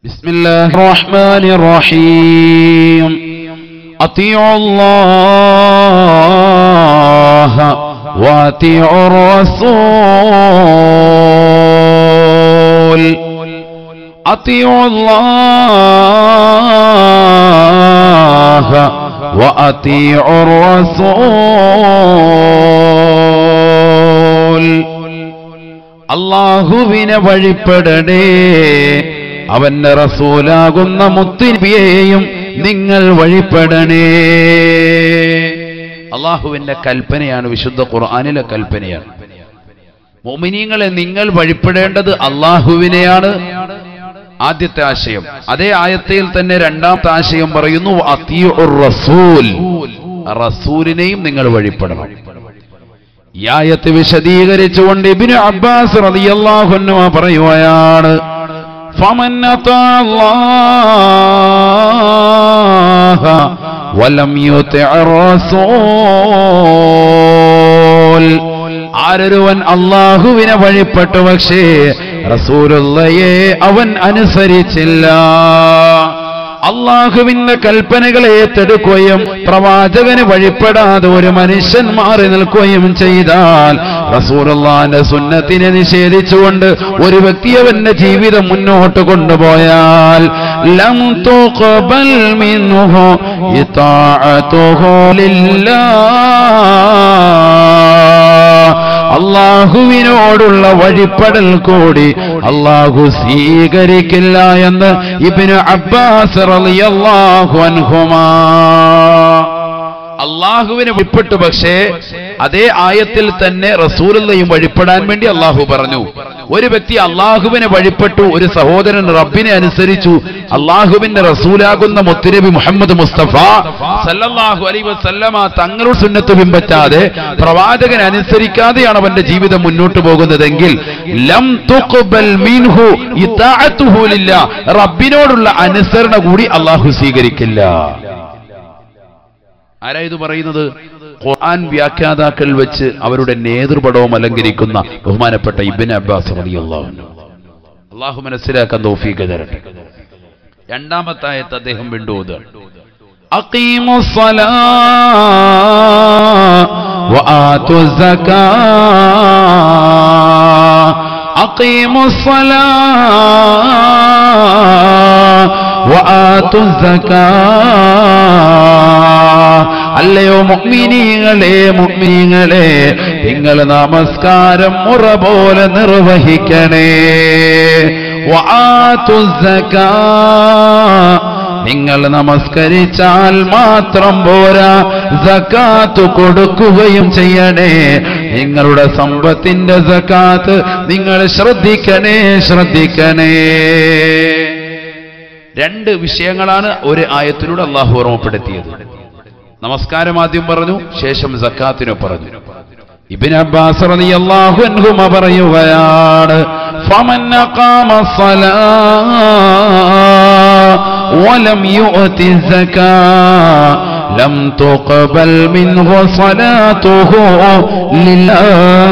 بسم الله الرحمن الرحيم أطيعوا الله وأطيعوا الرسول أطيعوا الله وأطيعوا الرسول അള്ളാഹുവിനെ വഴിപ്പെടണേ അവന്റെ റസൂലാകുന്ന മുത്തിനബിയെയും നിങ്ങൾ വഴിപ്പെടണേ അള്ളാഹുവിന്റെ കൽപ്പനയാണ് വിശുദ്ധ ഖുർആാനിലെ കൽപ്പനയാണ് മോമിനിയങ്ങളെ നിങ്ങൾ വഴിപ്പെടേണ്ടത് അള്ളാഹുവിനെയാണ് ആദ്യത്തെ ആശയം അതേ ആയത്തയിൽ തന്നെ രണ്ടാമത്തെ ആശയം പറയുന്നു അത്തിയുർ റസൂൽ റസൂലിനെയും നിങ്ങൾ വഴിപ്പെടണം ഈ ആയത്ത് വിശദീകരിച്ചുകൊണ്ട് ഇബ്നു അബ്ബാസ് റളിയല്ലാഹു അൻഹു പറയുകയാണ് ഫമൻ അല്ലാഹ വലം യുതിഅ റസൂൽ ആരൊരുവൻ അള്ളാഹുവിനെ വഴിപ്പെട്ടു പക്ഷേ റസൂലുള്ളയെ അവൻ അനുസരിച്ചില്ല അള്ളാഹുവിന്റെ കൽപ്പനകളെ ഏറ്റെടുക്കുകയും പ്രവാചകന് വഴിപ്പെടാതെ ഒരു മനുഷ്യൻ മാറി നിൽക്കുകയും ചെയ്താൽ റസൂറുള്ളാന്റെ സുന്നത്തിനെ നിഷേധിച്ചുകൊണ്ട് ഒരു വ്യക്തി അവന്റെ ജീവിതം മുന്നോട്ട് കൊണ്ടുപോയാൽ ലം തുഖബൽ മിൻഹു ഇതാഅതുഹു ലില്ലാഹ് അള്ളാഹുവിനോടുള്ള വഴിപ്പെടൽ കൂടി അള്ളാഹു സ്വീകരിക്കില്ല എന്ന് ഇബിന് അബ്ബാസ് റളിയല്ലാഹു അൻഹുമാ അള്ളാഹുവിനെ വഴിപ്പെട്ടു പക്ഷേ അതേ ആയത്തിൽ തന്നെ റസൂലുള്ളയും വഴിപ്പെടാൻ വേണ്ടി അള്ളാഹു പറഞ്ഞു ഒരു വ്യക്തി അള്ളാഹുവിനെ വഴിപ്പെട്ടു ഒരു സഹോദരൻ റബ്ബിനെ അനുസരിച്ചു അള്ളാഹുവിന്റെ റസൂലാകുന്ന മുത്തുനബി മുഹമ്മദ് മുസ്തഫ സല്ലല്ലാഹു അലൈഹി വസല്ലമ തങ്ങളുടെ സുന്നത്ത് പിൻപറ്റാതെ പ്രവാചകൻ അനുസരിക്കാതെയാണ് അവന്റെ ജീവിതം മുന്നോട്ട് പോകുന്നതെങ്കിൽ ലം തുഖ്ബൽ മിൻഹു ഇതാഅത്തുഹു ലില്ലാ റബ്ബിനോടുള്ള അനുസരണ കൂടി അള്ളാഹു സ്വീകരിക്കില്ല ആരാ ഇത് പറയുന്നത് ഖുർആൻ വ്യാഖ്യാതാക്കൾ വെച്ച് അവരുടെ നേതൃപടവും അലങ്കരിക്കുന്ന ബഹുമാനപ്പെട്ട ഇബിൻ അബ്ബാസ് റളിയല്ലാഹു അൻഹു അള്ളാഹു മനസ്സിലാക്കാൻ തൗഫീഖ് തരട്ടെ രണ്ടാമത്തെ ആയത്ത് അദ്ദേഹം വിണ്ടുപോത് أقيموا الصلاة وآتوا الزكاة أقيموا الصلاة وآتوا الزكاة അല്ലയോ മുഗ്മിനീങ്ങളെ മുഗ്മിനീങ്ങളെ നിങ്ങൾ നമസ്കാരം മുറ പോലെ നിർവഹിക്കണേ വആതു സക്കാ നിങ്ങൾ നമസ്കരിച്ചാൽ മാത്രം പോരാ സക്കാത്ത് കൊടുക്കുകയും ചെയ്യണേ നിങ്ങളുടെ സമ്പത്തിന്റെ സക്കാത്ത് നിങ്ങൾ ശ്രദ്ധിക്കണേ ശ്രദ്ധിക്കണേ രണ്ട് വിഷയങ്ങളാണ് ഒരു ആയത്തിലൂടെ അള്ളാഹു ഓർമ്മപ്പെടുത്തിയത് നമസ്കാരം ആദ്യം പറഞ്ഞു ശേഷം സക്കാത്തിനെ പറഞ്ഞു ഇബിൻ അബ്ബാസ് റളിയല്ലാഹു അൻഹുമ പറയുകയാണ് ഫമൻ അഖാമ ولم يؤت الزكاة لم تقبل منه صلاته لله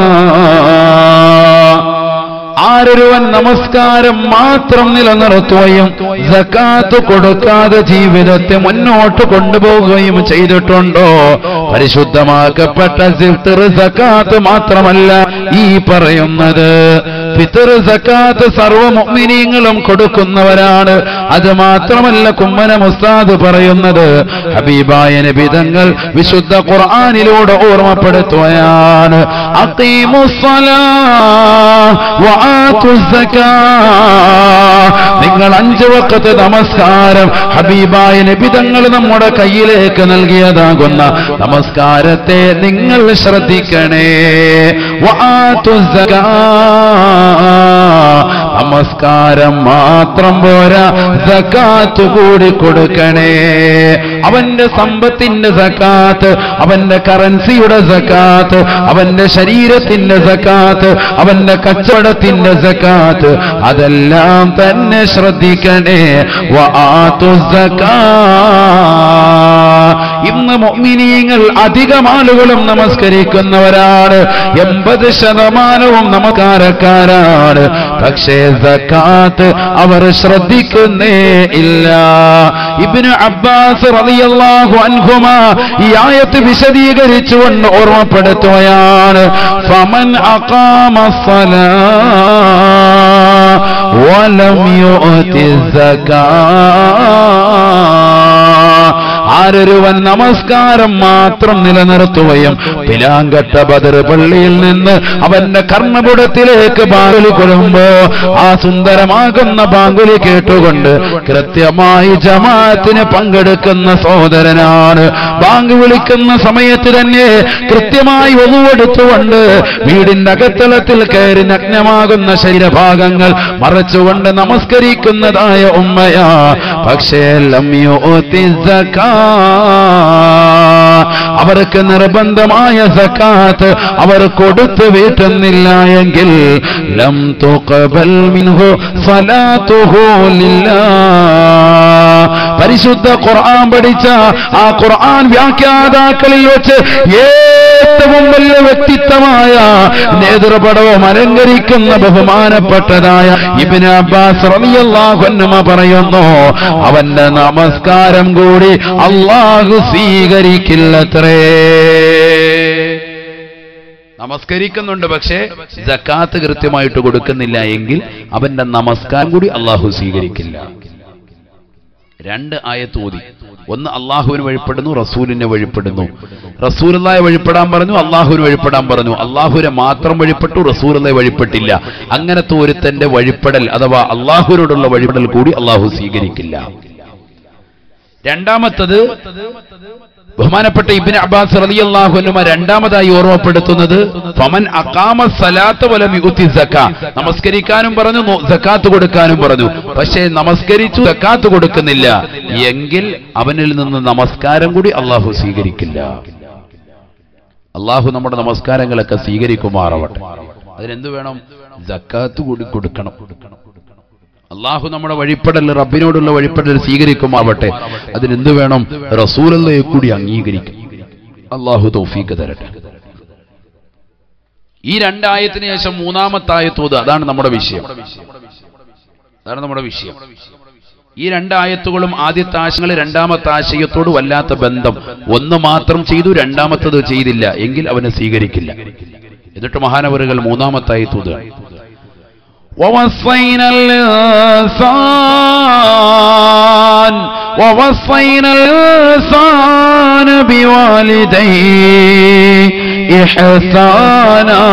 ആരൊരുവൻ നമസ്കാരം മാത്രം നിലനിർത്തുകയും സക്കാത്ത് കൊടുക്കാതെ ജീവിതത്തെ മുന്നോട്ട് കൊണ്ടുപോവുകയും ചെയ്തിട്ടുണ്ടോ പരിശുദ്ധമാക്കപ്പെട്ട സിഫ്തർ സക്കാത്ത് മാത്രമല്ല ഈ പറയുന്നത് ഫിത്തർ സക്കാത്ത് സർവ മുഅ്മിനീങ്ങളും കൊടുക്കുന്നവരാണ് അത് മാത്രമല്ല കുമ്മന മുസ്താദ് പറയുന്നത് ഹബീബായ നബിതങ്ങൾ വിശുദ്ധ ഖുർആനിലൂടെ ഓർമ്മപ്പെടുത്തുകയാണ് അഖീമുസ്സലാ നിങ്ങൾ അഞ്ചു വക്കത്ത് നമസ്കാരം ഹബീബായ നബിതങ്ങൾ നമ്മുടെ കയ്യിലേക്ക് നൽകിയതാകുന്ന നമസ്കാരത്തെ നിങ്ങൾ ശ്രദ്ധിക്കണേ നമസ്കാരം മാത്രം പോരാ സക്കാത്ത് കൂടി കൊടുക്കണേ അവന്റെ സമ്പത്തിന്റെ സക്കാത്ത് അവന്റെ കറൻസിയുടെ സക്കാത്ത് അവന്റെ ശരീരത്തിന്റെ സക്കാത്ത് അവന്റെ കച്ചവടത്തിന്റെ സക്കാത്ത് അതെല്ലാം തന്നെ ശ്രദ്ധിക്കണേ ഇന്ന് മൊമിനീങ്ങൾ അധികം ആളുകളും നമസ്കരിക്കുന്നവരാണ് എൺപത് ശതമാനവും നമസ്കാരക്കാരാണ് പക്ഷേ സക്കാത്ത് അവർ ശ്രദ്ധിക്കുന്നേ ഇല്ല ഇബ്നു അബ്ബാസ് റളിയല്ലാഹു അൻഹുമ ഈ ആയത്ത് വിശദീകരിച്ചുകൊണ്ട് ഓർമ്മപ്പെടുത്തുകയാണ് ഫമൻ അഖാമ വലം യുഅതി ആരൊരുവൻ നമസ്കാരം മാത്രം നിലനിർത്തുകയും പിലാങ്കട്ട ബദർ പള്ളിയിൽ നിന്ന് അവന്റെ കർണപുടത്തിലേക്ക് ബാങ്കുലി കൊള്ളുമ്പോ ആ സുന്ദരമാകുന്ന ബാങ്കുലി കേട്ടുകൊണ്ട് കൃത്യമായി ജമാഅത്തിന് പങ്കെടുക്കുന്ന സഹോദരനാണ് ബാങ്ക് വിളിക്കുന്ന സമയത്ത് തന്നെ കൃത്യമായി ഒന്നുവെടുത്തുകൊണ്ട് വീടിന്റെ അകത്തളത്തിൽ കയറി നഗ്നമാകുന്ന ശരീരഭാഗങ്ങൾ മറച്ചുകൊണ്ട് നമസ്കരിക്കുന്നതായ ഉമ്മയാ പക്ഷേ ലമ്യോ അവർക്ക് നിർബന്ധമായ സക്കാത്ത് അവർ കൊടുത്തു വീട്ടുന്നില്ല എങ്കിൽ ലം തുഖബൽ മിൻഹു സലാത്തുഹു ലില്ലാ പരിശുദ്ധ ഖുർആൻ പഠിച്ച ആ ഖുർആൻ വ്യാഖ്യാതാക്കളിൽ വെച്ച് ഏറ്റവും വലിയ വ്യക്തിത്വമായ നേതൃപടവും അലങ്കരിക്കുന്ന ബഹുമാനപ്പെട്ടതായ ഇബിന് അബ്ബാസ് റളിയല്ലാഹു അൻഹു പറയുന്നു അവന്റെ നമസ്കാരം കൂടി അള്ളാഹു സ്വീകരിക്കില്ലത്രേ നമസ്കരിക്കുന്നുണ്ട് പക്ഷേ ജക്കാത്ത് കൃത്യമായിട്ട് കൊടുക്കുന്നില്ല എങ്കിൽ അവന്റെ നമസ്കാരം കൂടി അള്ളാഹു സ്വീകരിക്കില്ല രണ്ട് ആയത്ത് ഓതി ഒന്ന് അള്ളാഹുവിന് വഴിപ്പെടുന്നു റസൂലിനെ വഴിപ്പെടുന്നു റസൂലിനെ വഴിപ്പെടാൻ പറഞ്ഞു അള്ളാഹുവിന് വഴിപ്പെടാൻ പറഞ്ഞു അള്ളാഹുവിനെ മാത്രം വഴിപ്പെട്ടു റസൂലിനെ വഴിപ്പെട്ടില്ല അങ്ങനത്തെ ഒരുത്തന്റെ വഴിപ്പെടൽ അഥവാ അള്ളാഹുവിനോടുള്ള വഴിപ്പെടൽ കൂടി അള്ളാഹു സ്വീകരിക്കില്ല രണ്ടാമത്തത് ബഹുമാനപ്പെട്ട ഇബിൻ അബ്ബാസ് റളിയല്ലാഹു അൻഹു രണ്ടാമതായി ഓർമ്മപ്പെടുത്തുന്നത് ഫമൻ അഖാമ സലാത്ത വലം യുതി സക്ക നമസ്കരിക്കാനും പറഞ്ഞു നോ- സക്കാത്ത് കൊടുക്കാനും പറഞ്ഞു പക്ഷേ നമസ്കരിച്ചു സക്കാത്ത് കൊടുക്കുന്നില്ല എങ്കിൽ അവനിൽ നിന്ന് നമസ്കാരം കൂടി അള്ളാഹു സ്വീകരിക്കില്ല അള്ളാഹു നമ്മുടെ നമസ്കാരങ്ങളൊക്കെ സ്വീകരിക്കുമാറാവട്ടെ അതിനെന്ത് വേണം സക്കാത്ത് കൂടി കൊടുക്കണം അള്ളാഹു നമ്മുടെ വഴിപ്പെടൽ റബ്ബിനോടുള്ള വഴിപ്പെടൽ സ്വീകരിക്കുമാവട്ടെ അതിനെന്ത് വേണം റസൂലല്ലയെ കൂടി അംഗീകരിക്കും അള്ളാഹു തൗഫീക്ക് തരട്ടെ ഈ രണ്ടായത്തിന് ശേഷം മൂന്നാമത്തെ ആയത്തോത് അതാണ് നമ്മുടെ വിഷയം അതാണ് നമ്മുടെ വിഷയം ഈ രണ്ടായത്തുകളും ആദ്യത്തെ ആശയങ്ങൾ രണ്ടാമത്തെ ആശയത്തോട് വല്ലാത്ത ബന്ധം ഒന്ന് മാത്രം ചെയ്തു രണ്ടാമത്തത് ചെയ്തില്ല എങ്കിൽ അവനെ സ്വീകരിക്കില്ല എന്നിട്ട് മഹാനവറുകൾ മൂന്നാമത്തെ ആയത്തൂത് ووصينا الإنسان ووصينا الإنسان بوالديه إحسانا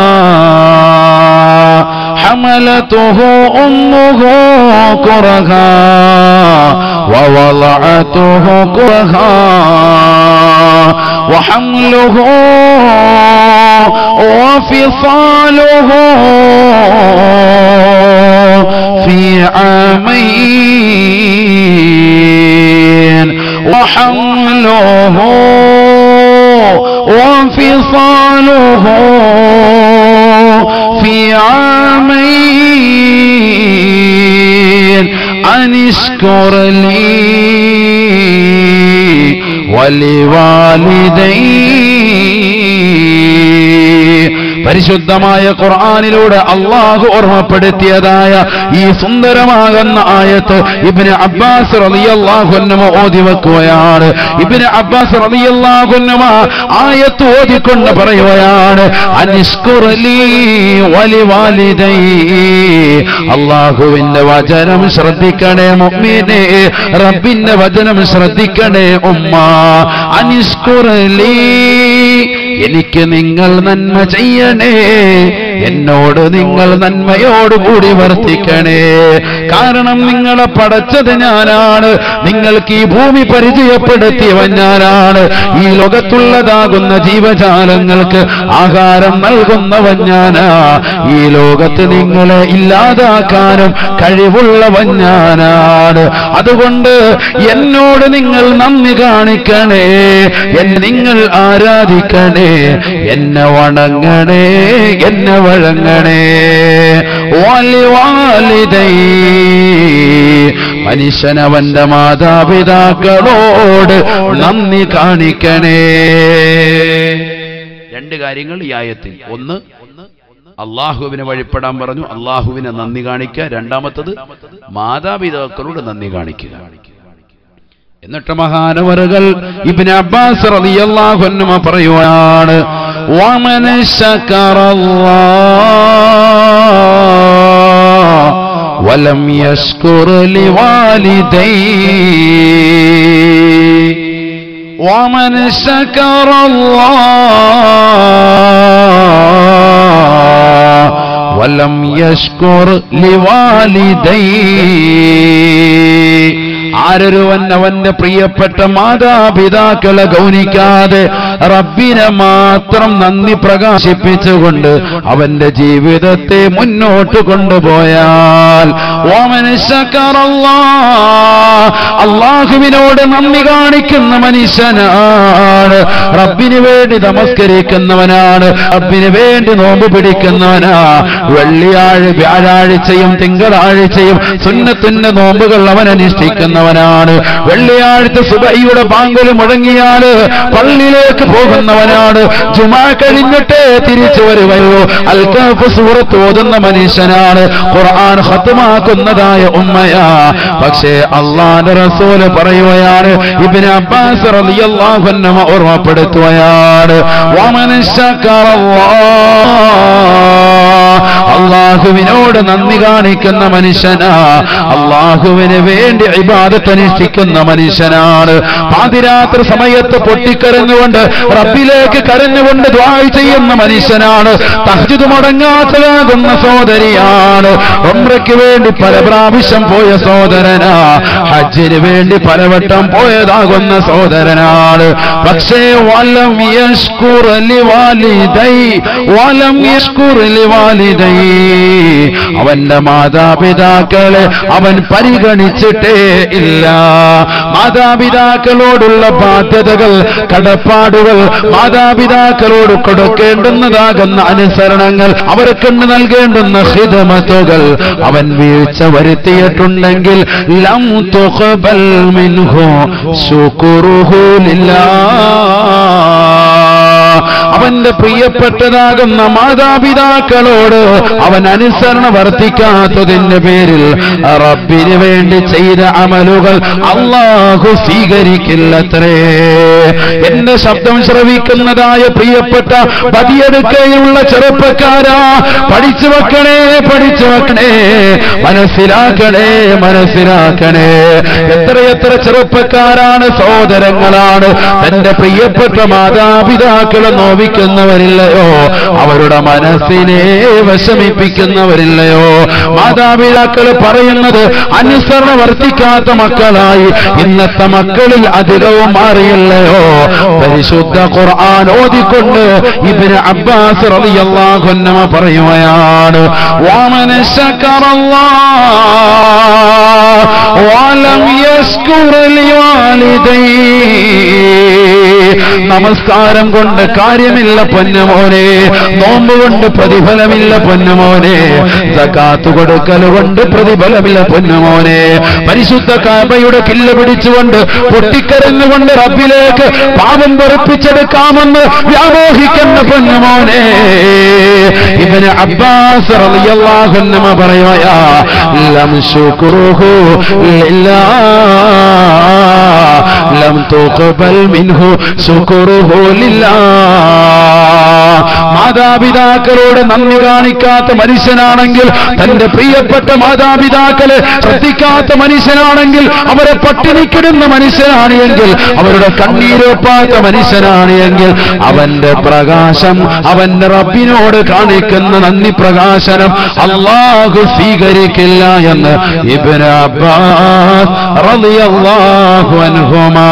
حملته أمه كرها ووضعته كرها وحمله وفصاله في عامين وحمله وانفصاله في عامين أن اشكر لي ولوالدي പരിശുദ്ധമായ ഖുർആനിലൂടെ അള്ളാഹു ഓർമ്മപ്പെടുത്തിയതായ ഈ സുന്ദരമാകുന്ന ആയത്ത് ഇബ്നു അബ്ബാസ് റളിയല്ലാഹു അൻഹു ഓതി വെക്കുകയാണ് ഇബ്നു അബ്ബാസ് റളിയല്ലാഹു അൻഹു ആയത്ത് ഓതിക്കൊണ്ട് പറയുകയാണ് അനിഷ്കുറലി വലി വാലിദൈ അള്ളാഹുവിന്റെ വചനം ശ്രദ്ധിക്കണേ മുഅ്മിനേ റബ്ബിന്റെ വചനം ശ്രദ്ധിക്കണേ ഉമ്മ അനിഷ്കുറലി എനിക്ക് നിങ്ങൾ നന്മ ചെയ്യണേ എന്നോട് നിങ്ങൾ നന്മയോടുകൂടി വർത്തിക്കണേ കാരണം നിങ്ങളെ പടച്ചത് ഞാനാണ് നിങ്ങൾക്ക് ഈ ഭൂമി പരിചയപ്പെടുത്തിയവൻ ഞാനാണ് ഈ ലോകത്തുള്ളതാകുന്ന ജീവജാലങ്ങൾക്ക് ആഹാരം നൽകുന്നവൻ ഞാനാ ഈ ലോകത്ത് നിങ്ങളെ ഇല്ലാതാക്കാനും കഴിവുള്ളവൻ ഞാനാണ് അതുകൊണ്ട് എന്നോട് നിങ്ങൾ നന്ദി കാണിക്കണേ എന്നെ നിങ്ങൾ ആരാധിക്കണേ എന്നെ വണങ്ങണേ എന്നെ വഴങ്ങണേ വാലി വാലിദൈ മനുഷ്യനവന്റെ മാതാപിതാക്കളോട് നന്ദി കാണിക്കണേ രണ്ട് കാര്യങ്ങൾ ഈ ആയത്തിൽ ഒന്ന് അള്ളാഹുവിനെ വഴിപ്പെടാൻ പറഞ്ഞു അള്ളാഹുവിനെ നന്ദി കാണിക്കുക രണ്ടാമത്തത് മാതാപിതാക്കളോട് നന്ദി കാണിക്കുക എന്നിട്ട് മഹാനവറുകൾ ഇബ്നു അബ്ബാസ് റളിയല്ലാഹു അൻഹു പറയുകയാണ് വമൻ ശകറല്ലാഹ് വലം യശ്കുർ ലിവാലിദൈഹി ومن شكر الله ولم يشكر لوالديه ആരൊരുവൻ അവന്റെ പ്രിയപ്പെട്ട മാതാപിതാക്കളെ ഗൗനിക്കാതെ റബ്ബിനെ മാത്രം നന്ദി പ്രകാശിപ്പിച്ചുകൊണ്ട് അവന്റെ ജീവിതത്തെ മുന്നോട്ട് കൊണ്ടുപോയാൽ ഓമന് ശക്കറല്ലാ അള്ളാഹുവിനോട് നന്ദി കാണിക്കുന്ന മനുഷ്യനാണ് റബ്ബിന് വേണ്ടി നമസ്കരിക്കുന്നവനാണ് റബ്ബിന് വേണ്ടി നോമ്പ് പിടിക്കുന്നവനാ വെള്ളിയാഴ്ച വ്യാഴാഴ്ചയും തിങ്കളാഴ്ചയും സുന്നത്തിന്റെ നോമ്പുകൾ അവൻ അനുഷ്ഠിക്കുന്നവനാണ് വെള്ളിയാഴ്ച സുബൈയുടെ ബാങ്കൽ മുഴങ്ങിയാല് പള്ളിയിലേക്ക് പോകുന്നവനാണ് ജുമാ കഴിഞ്ഞിട്ടേ തിരിച്ചു വരുവയോ അൽക്കാഫ് സൂറത്ത് ഓതുന്ന മനുഷ്യനാണ് ഖുർആൻ ഖത്മാക്കുന്നതായ ഉമ്മയാ പക്ഷേ അള്ളാന്റെ റസൂല് പറയുകയാണ് ഇബ്നു അബ്ബാസ് റളിയല്ലാഹു അൻഹു ഓർമ്മപ്പെടുത്തുകയാണ് വമൻ ശക്കറല്ലാഹ് അള്ളാഹുവിനോട് നന്ദി കാണിക്കുന്ന മനുഷ്യനാ അള്ളാഹുവിന് വേണ്ടി ഇബാദത്ത് അനുഷ്ഠിക്കുന്ന മനുഷ്യനാണ് പാതിരാത്രി സമയത്ത് പൊട്ടിക്കരഞ്ഞുകൊണ്ട് റബ്ബിലേക്ക് കരഞ്ഞുകൊണ്ട് ദ്വാഴ ചെയ്യുന്ന മനുഷ്യനാണ് തഹ്ജിദ് മുടങ്ങാത്തതാകുന്ന സോദരിയാണ് ഒമ്രയ്ക്ക് വേണ്ടി പല പ്രാവശ്യം പോയ സോദരനാ ഹജ്ജിന് വേണ്ടി പലവട്ടം പോയതാകുന്ന സോദരനാണ് പക്ഷേ വലം യഷ്കുർ ലിവാലിദൈ വലം യഷ്കുർ ലിവാലിദൈ അവന്റെ മാതാപിതാക്കളെ അവൻ പരിഗണിച്ചിട്ടേ ഇല്ല മാതാപിതാക്കളോടുള്ള ബാധ്യതകൾ കടപ്പാടുകൾ മാതാപിതാക്കളോട് കൊടുക്കേണ്ടുന്നതാകുന്ന അനുസരണങ്ങൾ അവർക്കുണ്ട് നൽകേണ്ടുന്ന ഹിതമത്തുകൾ അവൻ വീഴ്ച വരുത്തിയിട്ടുണ്ടെങ്കിൽ ലം തുഖബൽ മിൻഹു ശുക്റുഹു ലില്ലാഹ് അവന്റെ പ്രിയപ്പെട്ടതാകുന്ന മാതാപിതാക്കളോട് അവൻ അനുസരണ വർത്തിക്കാത്തതിന്റെ പേരിൽ റബ്ബിന് വേണ്ടി ചെയ്ത അമലുകൾ അള്ളാഹു സ്വീകരിക്കില്ലത്രേ എന്റെ ശബ്ദം ശ്രവിക്കുന്നതായ പ്രിയപ്പെട്ട പതിയെടുക്കയുള്ള ചെറുപ്പക്കാരാ പഠിച്ചു വെക്കണേ പഠിച്ചു വെക്കണേ മനസ്സിലാക്കണേ മനസ്സിലാക്കണേ എത്രയെത്ര ചെറുപ്പക്കാരാണ് സഹോദരങ്ങളാണ് തന്റെ പ്രിയപ്പെട്ട മാതാപിതാക്കളെ നോവിക്കുന്നവരില്ലയോ അവരുടെ മനസ്സിനെ വിഷമിപ്പിക്കുന്നവരില്ലയോ മാതാപിതാക്കൾ പറയുന്നത് അനുസരണ വർത്തിക്കാത്ത മക്കളായി ഇന്നത്തെ മക്കളിൽ അധികവും മാറിയല്ലയോ പരിശുദ്ധ ഖുർആൻ ഓതിക്കൊണ്ട് ഇബ്നു അബ്ബാസ് റളിയല്ലാഹു അൻഹു പറയുകയാണ് വമൻ ശക്കറല്ലാഹ് വലം യസ്കുർ ലിവാലിദൈഹി നമസ്കാരം കൊണ്ട് കാര്യമില്ല പൊന്നുമോനെ നോമ്പ് കൊണ്ട് പ്രതിഫലമില്ല പൊന്നുമോനെ സക്കാത്ത് കൊടുക്കൽ കൊണ്ട് പ്രതിഫലമില്ല പൊന്നുമോനെ പരിശുദ്ധ കാബയുടെ കില്ല പിടിച്ചുകൊണ്ട് പൊട്ടിക്കരഞ്ഞുകൊണ്ട് റബ്ബിലേക്ക് പാപം പൊറപ്പിച്ചെടുക്കാമെന്ന് വ്യാമോഹിക്കുന്ന പൊന്നുമോനെ ഇവന് അബ്ബാസ് റളിയല്ലാഹു അൻഹു പറയുകയാ ലം ശുക്രുഹു ലില്ലാഹ് ലം തുഖബൽ മിൻഹു ശുക്രുഹു ലില്ലാഹ് മാതാപിതാക്കളോട് നന്ദി കാണിക്കാത്ത മനുഷ്യനാണെങ്കിൽ തന്റെ പ്രിയപ്പെട്ട മാതാപിതാക്കളെ ശ്രദ്ധിക്കാത്ത മനുഷ്യനാണെങ്കിൽ അവരെ പട്ടിണിക്കിടുന്ന മനുഷ്യനാണ് എങ്കിൽ അവരുടെ കണ്ണീരൊപ്പാത്ത മനുഷ്യനാണ് എങ്കിൽ അവന്റെ പ്രകാശം അവന്റെ റബ്ബിനോട് കാണിക്കുന്ന നന്ദി പ്രകാശനം അള്ളാഹു സ്വീകരിക്കില്ല എന്ന് ഇബ്നു അബ്ബാസ് റളിയല്ലാഹു അൻഹുമാ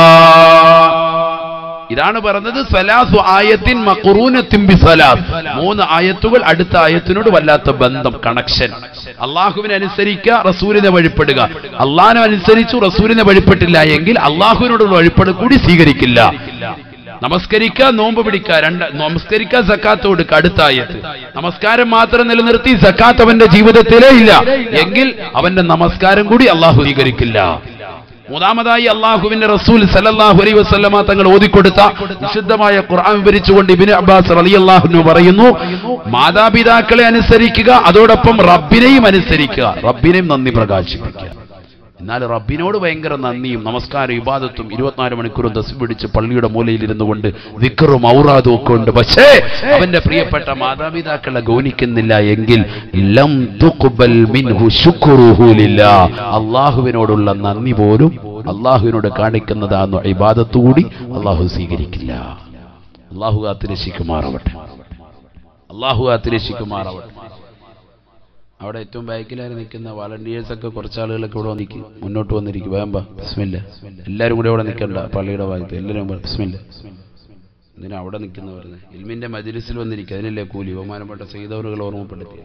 ഇതാണ് പറഞ്ഞത് സലാസു ആയത്തിൻ മഖറൂനത്തിൻ ബിസലാസ് മൂന്ന് ആയത്തുകൾ അടുത്ത ആയത്തിനോട് വല്ലാത്ത ബന്ധം കണക്ഷൻ അള്ളാഹുവിനെ അനുസരിക്കുക റസൂലിനെ വഴിപ്പെടുക അള്ളാഹിനെ അനുസരിച്ചു റസൂലിനെ വഴിപ്പെട്ടില്ല എങ്കിൽ അള്ളാഹുവിനോടുള്ള വഴിപ്പെട് കൂടി സ്വീകരിക്കില്ല നമസ്കരിക്കുക നോമ്പ് പിടിക്കുക രണ്ട് നമസ്കരിക്കുക സക്കാത്ത് കൊടുക്കുക അടുത്ത ആയത്ത് നമസ്കാരം മാത്രം നിലനിർത്തി സക്കാത്ത് അവന്റെ ജീവിതത്തിലേ ഇല്ല എങ്കിൽ അവന്റെ നമസ്കാരം കൂടി അള്ളാഹു സ്വീകരിക്കില്ല മൂന്നാമതായി അള്ളാഹുവിന്റെ റസൂൽ സല്ലല്ലാഹു അലൈഹി വസല്ലമ തങ്ങൾ ഓതിക്കൊടുത്ത വിശുദ്ധമായ ഖുർആൻ വിവരിച്ചുകൊണ്ട് ഇബ്നു അബ്ബാസ് റളിയല്ലാഹു പറയുന്നു മാതാപിതാക്കളെ അനുസരിക്കുക അതോടൊപ്പം റബ്ബിനെയും അനുസരിക്കുക റബ്ബിനെയും നന്ദി പ്രകാശിപ്പിക്കുക എന്നാൽ റബ്ബിനോട് ഭയങ്കര നന്ദിയും നമസ്കാരം ഇബാദത്തും ഇരുപത്തിനാല് മണിക്കൂറും ദസ് പിടിച്ച് പള്ളിയുടെ മൂലയിൽ ഇരുന്നു കൊണ്ട് വിക്കറും ഔറാദും ഒക്കെ ഉണ്ട് പക്ഷേ അവന്റെ പ്രിയപ്പെട്ട മാതാപിതാക്കളെ ഗൗനിക്കുന്നില്ല എങ്കിൽ ലം തുഖ്ബൽ മിൻഹു ശുക്റുഹു ലില്ലാ. അള്ളാഹുവിനോടുള്ള നന്ദി പോലും അള്ളാഹുവിനോട് കാണിക്കുന്നതാന്ന് ഇബാദത്ത് കൂടി അള്ളാഹു സ്വീകരിക്കില്ല അള്ളാഹു കാത്തിരശിക്കുമാറാവട്ടെ അള്ളാഹു കാത്തിരശിക്കുമാറാവട്ടെ അവിടെ ഏറ്റവും ബാക്കിലായി നിൽക്കുന്ന വാളണ്ടിയേഴ്സ് ഒക്കെ കുറച്ച് ആളുകളൊക്കെ ഇവിടെ വന്നിക്ക് മുന്നോട്ട് വന്നിരിക്കും വേമ്പ ബിസ്മില്ല എല്ലാവരും കൂടെ അവിടെ നിൽക്കണ്ട പള്ളിയുടെ ഭാഗത്ത് എല്ലാവരും ബിസ്മില്ല എന്തിനാ അവിടെ നിൽക്കുന്ന പറഞ്ഞത് ഇൽമിന്റെ മജിലിസിൽ വന്നിരിക്കുക അതിനല്ലേ കൂലി ബഹുമാനപ്പെട്ട ചെയ്തവറുകൾ ഓർമ്മപ്പെടുത്തി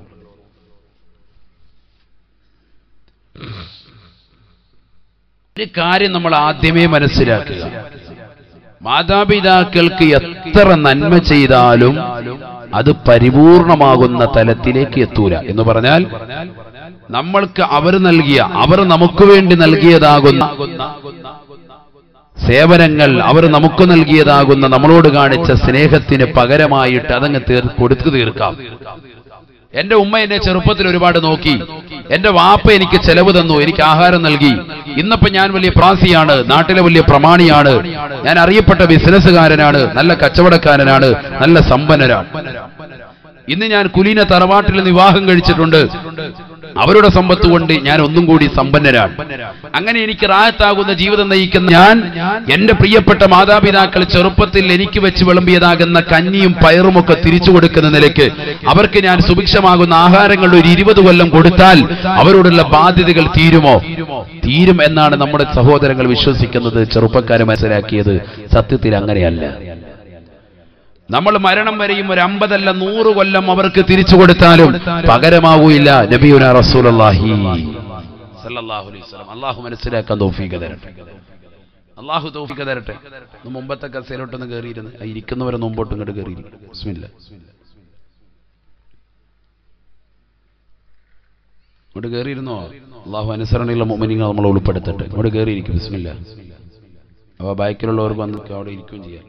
ഒരു കാര്യം നമ്മൾ ആദ്യമേ മനസ്സിലാക്കുക മാതാപിതാക്കൾക്ക് എത്ര നന്മ ചെയ്താലും അത് പരിപൂർണമാകുന്ന തലത്തിലേക്ക് എത്തൂല എന്ന് പറഞ്ഞാൽ നമ്മൾക്ക് അവർ നൽകിയ അവർ നമുക്ക് വേണ്ടി നൽകിയതാകുന്ന സേവനങ്ങൾ അവർ നമുക്ക് നൽകിയതാകുന്ന നമ്മളോട് കാണിച്ച സ്നേഹത്തിന് പകരമായിട്ട് അതങ്ങ് തീർ കൊടുത്തു തീർക്കാം എന്റെ ഉമ്മ എന്നെ ചെറുപ്പത്തിൽ ഒരുപാട് നോക്കി എന്റെ വാപ്പ എനിക്ക് ചെലവ് തന്നു എനിക്ക് ആഹാരം നൽകി ഇന്നിപ്പോ ഞാൻ വലിയ പ്രാസിയാണ് നാട്ടിലെ വലിയ പ്രമാണിയാണ് ഞാൻ അറിയപ്പെട്ട ബിസിനസ്സുകാരനാണ് നല്ല കച്ചവടക്കാരനാണ് നല്ല സമ്പന്നനാണ് ഇന്ന് ഞാൻ കുലീന തറവാട്ടിൽ നിന്ന് വിവാഹം കഴിച്ചിട്ടുണ്ട് അവരുടെ സമ്പത്ത് കൊണ്ട് ഞാൻ ഒന്നും കൂടി സമ്പന്നരാണ് അങ്ങനെ എനിക്ക് റാഹത്താകുന്ന ജീവിതം നയിക്കുന്ന ഞാൻ എന്റെ പ്രിയപ്പെട്ട മാതാപിതാക്കൾ ചെറുപ്പത്തിൽ എനിക്ക് വെച്ച് വിളമ്പിയതാകുന്ന കഞ്ഞിയും പയറുമൊക്കെ തിരിച്ചു കൊടുക്കുന്ന നിലയ്ക്ക് അവർക്ക് ഞാൻ സുഭിക്ഷമാകുന്ന ആഹാരങ്ങൾ ഒരു ഇരുപത് കൊല്ലം കൊടുത്താൽ അവരോടുള്ള ബാധ്യതകൾ തീരുമോ തീരും എന്നാണ് നമ്മുടെ സഹോദരങ്ങൾ വിശ്വസിക്കുന്നത് ചെറുപ്പക്കാർ മനസ്സിലാക്കിയത് സത്യത്തിൽ അങ്ങനെയല്ല നമ്മൾ മരണം വരെയും ഒരു അമ്പതല്ല നൂറ് കൊല്ലം അവർക്ക് തിരിച്ചു കൊടുത്താലും പകരമാവൂയില്ല നബിയുന റസൂലുള്ളാഹി സല്ലല്ലാഹു അലൈഹി വസല്ലം അള്ളാഹു മനസ്സിലാക്കാൻ തൗഫീഖ് തരട്ടെ അള്ളാഹു തൗഫീഖ് തരട്ടെ ഒന്ന് മുമ്പത്തെ കസേലോട്ടൊന്ന് കയറിയിരുന്ന് ആ ഇരിക്കുന്നവരെ മുമ്പോട്ട് ഇങ്ങോട്ട് കയറിയിരിക്കും ബിസ്മില്ല ഇങ്ങോട്ട് കയറിയിരുന്നോ അള്ളാഹു അനുസരണയുള്ള മൊമിനിങ്ങൾ നമ്മൾ ഉൾപ്പെടുത്തട്ടെ ഇങ്ങോട്ട് കയറിയിരിക്കും ബിസ്മില്ല അപ്പൊ ബാക്കിലുള്ളവർക്ക് വന്ന് അവിടെ ഇരിക്കുകയും ചെയ്യാം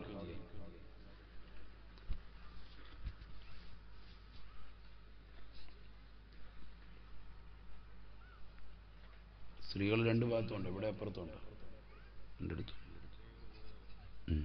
സ്ത്രീകൾ രണ്ട് ഭാഗത്തുണ്ട് ഇവിടെ അപ്പുറത്തുണ്ട് രണ്ടിടത്തും. ഉം.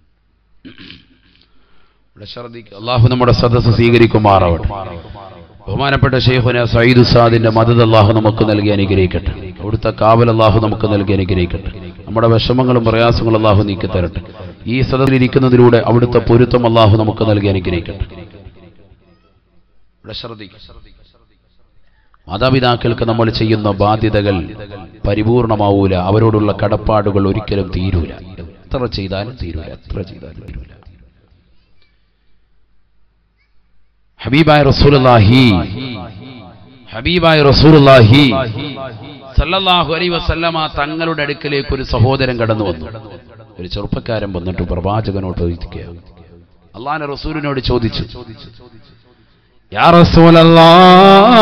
ഇവിടെ ഛർദിക്ക് അള്ളാഹു നമ്മുടെ സദസ്സ് സ്വീകരിക്കുമാറാവട്ടെ ബഹുമാനപ്പെട്ട ഷെയ്ഖുന സയ്യിദ് സാദിന്റെ മദത് അള്ളാഹു നമുക്ക് നൽകി അനുഗ്രഹിക്കട്ടെ അവിടുത്തെ കാവൽ അള്ളാഹു നമുക്ക് നൽകി അനുഗ്രഹിക്കട്ടെ നമ്മുടെ വിഷമങ്ങളും പ്രയാസങ്ങളും അള്ളാഹു നീക്കി തരട്ടെ ഈ സദസ്സിൽ ഇരിക്കുന്നതിലൂടെ അവിടുത്തെ പൊരുത്തം അള്ളാഹു നമുക്ക് നൽകി അനുഗ്രഹിക്കട്ടെ ഇവിടെ ശ്രദ്ധിക്കും മാതാപിതാക്കൾക്ക് നമ്മൾ ചെയ്യുന്ന ബാധ്യതകൾ പരിപൂർണമാവൂല അവരോടുള്ള കടപ്പാടുകൾ ഒരിക്കലും തീരൂല എത്ര ചെയ്താലും തീരൂല എത്ര ചെയ്താലും തീരൂല ഹബീബായ റസൂലുള്ളാഹി ഹബീബായ റസൂലുള്ളാഹി സല്ലല്ലാഹു അലൈഹി വസല്ലമ തങ്ങളുടെ അടുക്കലേക്ക് ഒരു സഹോദരൻ കടന്നു വന്നു ഒരു ചെറുപ്പക്കാരൻ വന്നിട്ട് പ്രവാചകനോട് ചോദിക്കുക അള്ളാഹിന്റെ റസൂലിനോട് ചോദിച്ചു യാ റസൂലല്ലാഹ്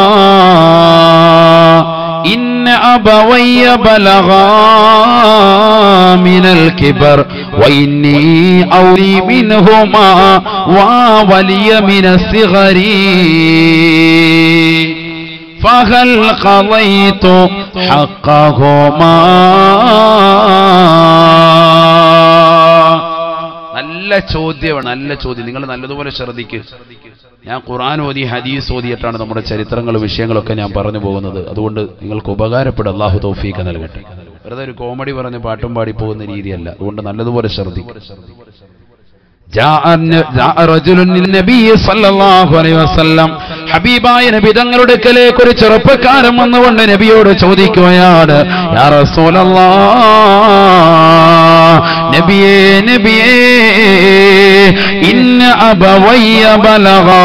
ഇന്ന അബവയ്യ ബലഗാ മിനൽ കിബർ വഇന്നി ഔലി മിൻഹുമാ വാ വലിയ മിനസ്സിഗരി فهل قضيت حقهما നല്ല ചോദ്യമാണ് നല്ല ചോദ്യം നിങ്ങൾ നല്ലതുപോലെ ശ്രദ്ധിക്കുക ഞാൻ ഖുർആൻ ഓതി ഹദീസ് ഓതിയിട്ടാണ് നമ്മുടെ ചരിത്രങ്ങളും വിഷയങ്ങളൊക്കെ ഞാൻ പറഞ്ഞു പോകുന്നത് അതുകൊണ്ട് നിങ്ങൾക്ക് ഉപകാരപ്പെടും അള്ളാഹു തൗഫീഖ് നൽകട്ടെ വെറുതെ ഒരു കോമഡി പറഞ്ഞ് പാട്ടും പാടി പോകുന്ന രീതിയല്ല അതുകൊണ്ട് നല്ലതുപോലെ ശ്രദ്ധിക്കുക ജാഅ ന- ജാഅ റജുലുൻ ലിന്നബി സല്ലല്ലാഹു അലൈഹി വസല്ലം ഹബീബായ നബി തങ്ങളുടെ അടുക്കലേക്ക് ഒരു ചെറുപ്പക്കാരൻ വന്നുകൊണ്ട് നബിയോട് ചോദിക്കുകയാണ് യാ റസൂലല്ലാഹ് നബിയേ നബിയേ ഇന്ന അബവയ്യ ബലഗാ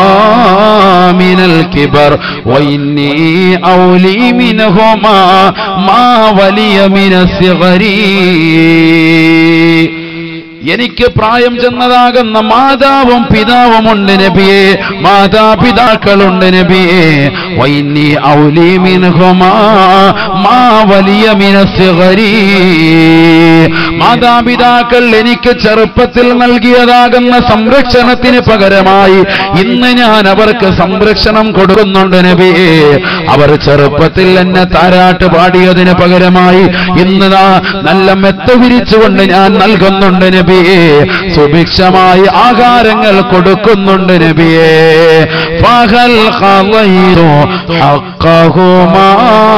മിനൽ കിബർ വഇന്നി ഔലി മിൻഹുമാ മാ വലിയ മിനസ്സിഗരീ എനിക്ക് പ്രായം ചെന്നതാകുന്ന മാതാവും പിതാവുമുണ്ട് നബിയെ മാതാപിതാക്കളുണ്ട് നബിയെ വൈന്നി ഔലി മിൻഹുമാ മാ വലിയ മിനസ്ഗരി മാതാപിതാക്കൾ എനിക്ക് ചെറുപ്പത്തിൽ നൽകിയതാകുന്ന സംരക്ഷണത്തിന് പകരമായി ഇന്ന് ഞാൻ അവർക്ക് സംരക്ഷണം കൊടുക്കുന്നുണ്ട് നബിയെ അവർ ചെറുപ്പത്തിൽ എന്നെ താരാട്ട് പാടിയതിന് പകരമായി ഇന്ന് ദാ നല്ല മെത്ത വിരിച്ചുകൊണ്ട് ഞാൻ നൽകുന്നുണ്ട് നബിയെ സുഭിക്ഷമായി ആഹാരങ്ങൾ കൊടുക്കുന്നുണ്ട് നബിയെ ഫഹൽ ഖളൈതു ഹഖഹുമാ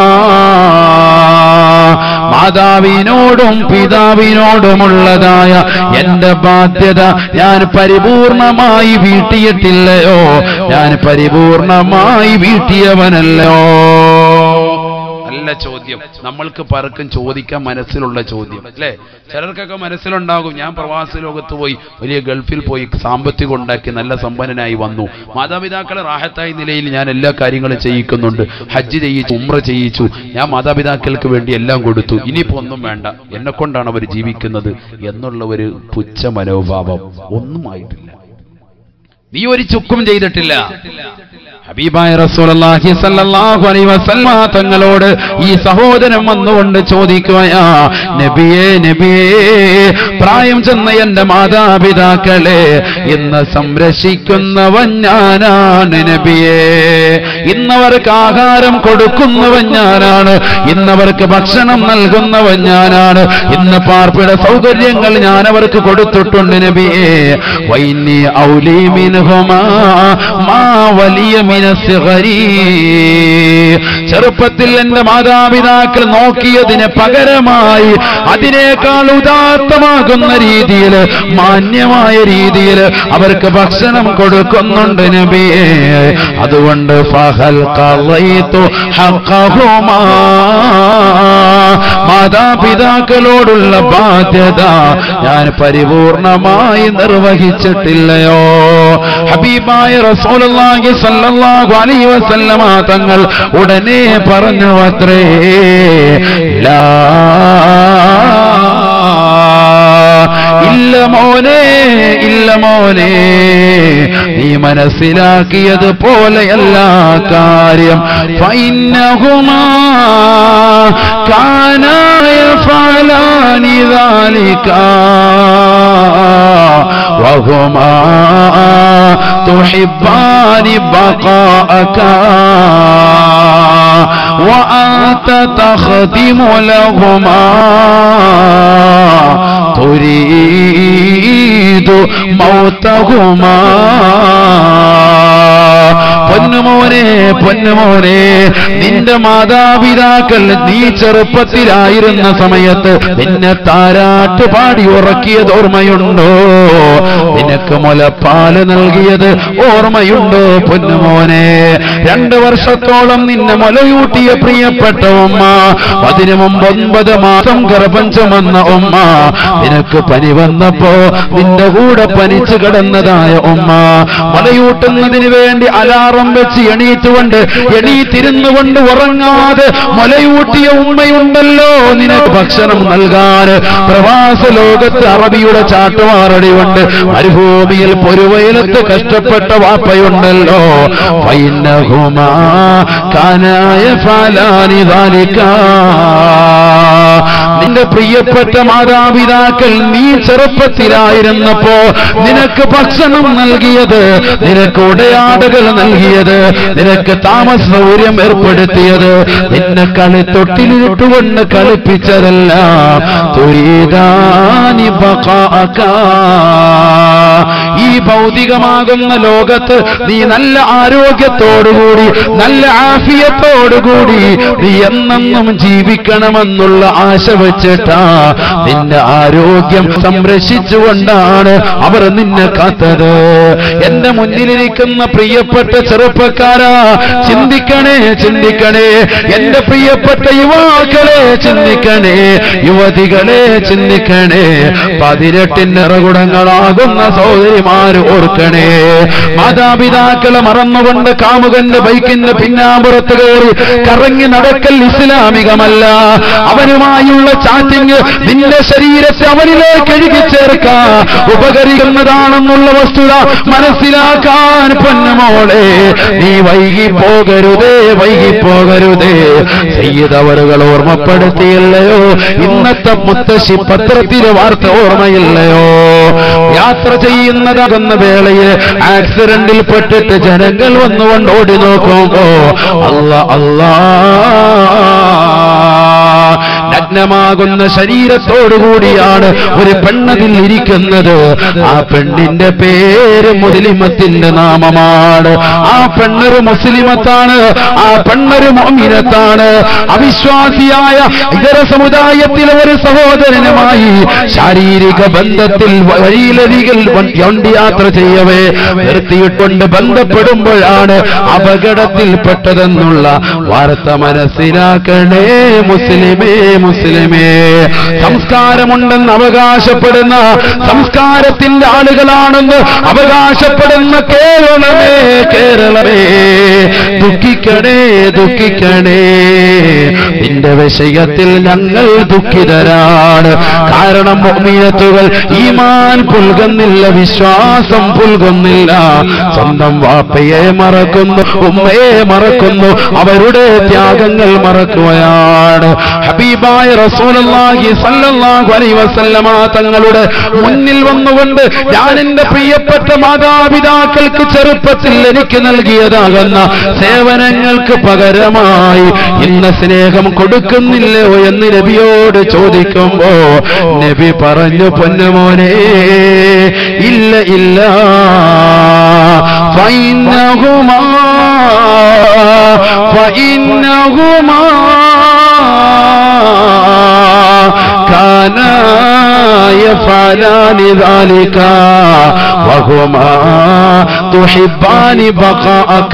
മാതാവിനോടും പിതാവിനോടുമുള്ളതായ എന്റെ ബാധ്യത ഞാൻ പരിപൂർണമായി വീട്ടിയിട്ടില്ലയോ ഞാൻ പരിപൂർണമായി വീട്ടിയവനല്ലോ നല്ല ചോദ്യം നമ്മൾക്ക് പലർക്കും ചോദിക്കാൻ മനസ്സിലുള്ള ചോദ്യം അല്ലേ ചിലർക്കൊക്കെ മനസ്സിലുണ്ടാകും ഞാൻ പ്രവാസ ലോകത്ത് പോയി വലിയ ഗൾഫിൽ പോയി സാമ്പത്തികം ഉണ്ടാക്കി നല്ല സമ്പന്നനായി വന്നു മാതാപിതാക്കളെ റാഹത്തായ നിലയിൽ ഞാൻ എല്ലാ കാര്യങ്ങളും ചെയ്യിക്കുന്നുണ്ട് ഹജ്ജ് ചെയ്യിച്ചു ഉമ്ര ചെയ്യിച്ചു ഞാൻ മാതാപിതാക്കൾക്ക് വേണ്ടി എല്ലാം കൊടുത്തു ഇനിയിപ്പോ ഒന്നും വേണ്ട എന്നെ കൊണ്ടാണ് അവർ ജീവിക്കുന്നത് എന്നുള്ള ഒരു പുച്ഛ മനോഭാവം ഒന്നും ആയിട്ടില്ല നീ ഒരു ചുക്കും ചെയ്തിട്ടില്ല ഹബീബായ റസൂലുള്ളാഹി സ്വല്ലല്ലാഹു അലൈഹി വസല്ലമ തങ്ങളോട് ഈ സഹോദരൻ വന്നുകൊണ്ട് ചോദിക്കുകയാ നബിയേ നബിയേ പ്രായം ചെന്ന എന്റെ മാതാപിതാക്കളെ ഇന്ന് സംരക്ഷിക്കുന്നവൻ ഞാനാണ് നബിയേ ഇന്നവർക്ക് ആഹാരം കൊടുക്കുന്നവൻ ഞാനാണ് ഇന്നവർക്ക് ഭക്ഷണം നൽകുന്നവൻ ഞാനാണ് ഇന്ന് പാർപ്പിട സൗകര്യങ്ങൾ ഞാൻ അവർക്ക് കൊടുത്തിട്ടുണ്ട് നബിയേ വൈന്നി ഔലി മിൻഹുമാ മാ വലിയ മിനസ്ഗരി ചെറുപ്പത്തിൽ എന്റെ മാതാപിതാക്കൾ നോക്കിയതിന് പകരമായി അതിനേക്കാൾ ഉദാത്തമാകുന്ന രീതിയിൽ മാന്യമായ രീതിയിൽ അവർക്ക് ഭക്ഷണം കൊടുക്കുന്നുണ്ട് നബിയെ അതുകൊണ്ട് ഫഹൽ ഖളൈതു ഹഖഹുമാ മാതാപിതാക്കളോടുള്ള ബാധ്യത ഞാൻ പരിപൂർണമായി നിർവഹിച്ചിട്ടില്ലയോ ഹബീബായ റസൂലുള്ളാഹി സല്ലല്ലാഹു അലൈഹി വസല്ലമ തങ്ങൾ ഉടനെ പറഞ്ഞു അത്രേ ലാ ഇല്ല മോനെ ഇല്ല മോനെ നീ മനസ്സിലാക്കിയത് പോലെയല്ല കാര്യം ഫൈനഹുമാ കാനായ ഫലാനി ذلك وهما تحبان بقاءك وأنت تخدم لهما تريد موتهما പൊന്നുമോനെ പൊന്നുമോനെ നിന്റെ മാതാപിതാക്കൾ നീ ചെറുപ്പത്തിലായിരുന്ന സമയത്ത് നിന്നെ താരാട്ട് പാടി ഉറക്കിയത് ഓർമ്മയുണ്ടോ നിനക്ക് മുലപ്പാല് നൽകിയത് ഓർമ്മയുണ്ടോ പൊന്നുമോനെ രണ്ട് വർഷത്തോളം നിന്നെ മുലയൂട്ടിയ പ്രിയപ്പെട്ട ഉമ്മ അതിനു മുമ്പ് ഒൻപത് മാസം ഗർഭം ചുമന്ന ഉമ്മ നിനക്ക് പനി വന്നപ്പോ നിന്റെ കൂടെ പനിച്ചു കിടന്നതായ ഉമ്മ മുലയൂട്ടുന്നതിന് വേണ്ടി അലാറം വെച്ച് എണീറ്റുകൊണ്ട് എണീറ്റിരുന്നുകൊണ്ട് ഉറങ്ങാതെ മുലയൂട്ടിയ ഉമ്മയുണ്ടല്ലോ നിനക്ക് ഭക്ഷണം നൽകാൻ പ്രവാസ ലോകത്ത് അറബിയുടെ ചാട്ടുമാറടി കൊണ്ട് മരുഭൂമിയിൽ പൊരുവയലത്ത് കഷ്ടപ്പെട്ട വാപ്പയുണ്ടല്ലോ ഫൈനഹുമാ കാനായ ഫലാനി നിന്റെ പ്രിയപ്പെട്ട മാതാപിതാക്കൾ നീ ചെറുപ്പത്തിലായിരുന്നപ്പോ നിനക്ക് ഭക്ഷണം നൽകിയത് നിനക്ക് ഉടയാടുകൾ നൽകിയത് നിനക്ക് താമസ സൗകര്യം ഏർപ്പെടുത്തിയത് നിന്നെ കളി തൊട്ടിലിട്ടുകൊണ്ട് കളിപ്പിച്ചതല്ല തുരീതാനി ബഖാഅക. ഈ ഭൗതികമാകുന്ന ലോകത്ത് നീ നല്ല ആരോഗ്യത്തോടുകൂടി നല്ല ആഫിയത്തോടുകൂടി നീ എന്നെന്നും ജീവിക്കണമെന്നുള്ള ആശ വെച്ചിട്ടാ നിന്റെ ആരോഗ്യം സംരക്ഷിച്ചുകൊണ്ടാണ് അവർ നിന്നെ കാത്തത് എന്റെ മുന്നിലിരിക്കുന്ന പ്രിയപ്പെട്ട ചെറുപ്പക്കാരാ ചിന്തിക്കണേ ചിന്തിക്കണേ എന്റെ പ്രിയപ്പെട്ട യുവാക്കളെ ചിന്തിക്കണേ യുവതികളെ ചിന്തിക്കണേ പതിനെട്ടിന് നിറകുടങ്ങളാകുന്ന സഹോദരിമാര് ഓർക്കണേ മാതാപിതാക്കളെ മറന്നുകൊണ്ട് കാമുകന്റെ ബൈക്കിന്റെ പിന്നാമ്പുറത്ത് കയറി കറങ്ങി നടക്കൽ ഇസ്ലാമികമല്ല അവനുമായുള്ള ചാറ്റ ചാറ്റിങ് നിന്റെ ശരീരത്തെ അവനിലേക്ക് എഴുതി ചേർക്കാൻ ഉപകരിക്കുന്നതാണെന്നുള്ള വസ്തുത മനസ്സിലാക്കാൻ പൊന്നുമോളെ നീ വൈകി പോകരുതേ വൈകി പോകരുതേ ചെയ്തവരുകൾ ഓർമ്മപ്പെടുത്തിയില്ലയോ ഇന്നത്തെ മുത്തശ്ശി പത്രത്തിലെ വാർത്ത ഓർമ്മയില്ലയോ യാത്ര ചെയ്യുന്നതാകുന്ന വേളയിൽ ആക്സിഡന്റിൽ പെട്ടിട്ട് ജനങ്ങൾ വന്നുകൊണ്ട് ഓടി നോക്കുമ്പോ അല്ല അല്ലാ നഗ്നമാകുന്ന ശരീരത്തോടുകൂടിയാണ് ഒരു പെണ്ണതിൽ ഇരിക്കുന്നത് ആ പെണ്ണിന്റെ പേര് മുസ്ലിമത്തിന്റെ നാമമാണ് ആ പെണ്ണൊരു മുസ്ലിമത്താണ് ആ പെണ്ണൊരു മോമിനത്താണ് അവിശ്വാസിയായ ഇതര സമുദായത്തിലെ ഒരു സഹോദരനുമായി ശാരീരിക ബന്ധത്തിൽ വഴിയിലരികിൽ വണ്ടി യാത്ര ചെയ്യവേ നിർത്തിയിട്ടുണ്ട് ബന്ധപ്പെടുമ്പോഴാണ് അപകടത്തിൽപ്പെട്ടതെന്നുള്ള വാർത്ത മനസ്സിലാക്കണേ മുസ്ലിമേ മുസ്ലിമേ സംസ്കാരമുണ്ടെന്ന് അവകാശപ്പെടുന്ന സംസ്കാരത്തിന്റെ ആളുകളാണെന്ന് അവകാശപ്പെടുന്ന കേരളമേ കേരളമേ ദുഃഖിക്കണേ ദുഃഖിക്കണേ നിന്റെ വിഷയത്തിൽ ഞങ്ങൾ ദുഃഖിതരാണ് കാരണം മോമിനത്തുകൾ ഈമാൻ പുൽകുന്നില്ല വിശ്വാസം പുൽകുന്നില്ല സ്വന്തം വാപ്പയെ മറക്കുന്നു ഉമ്മയെ മറക്കുന്നു അവരുടെ ത്യാഗങ്ങൾ മറക്കുകയാണ് ഹബീബായ റസൂലുള്ളാഹി സല്ലല്ലാഹു അലൈഹി വസല്ലമ തങ്ങളുടെ മുന്നിൽ വന്നുകൊണ്ട് ഞാൻ എന്റെ പ്രിയപ്പെട്ട മാതാപിതാക്കൾക്ക് ചെറുപ്പത്തിൽ എനിക്ക് നൽകിയതാകുന്ന സേവനങ്ങൾക്ക് പകരമായി ഇന്ന സ്നേഹം കൊടുക്കുന്നില്ലയോ എന്ന് നബിയോട് ചോദിക്കുമ്പോ നബി പറഞ്ഞു പൊന്നുമോനെ ഇല്ല ഇല്ല ഫൈനഹുമാ ഫൈനഹുമാ كانا يفعلان ذلك وهما تحبان بقاءك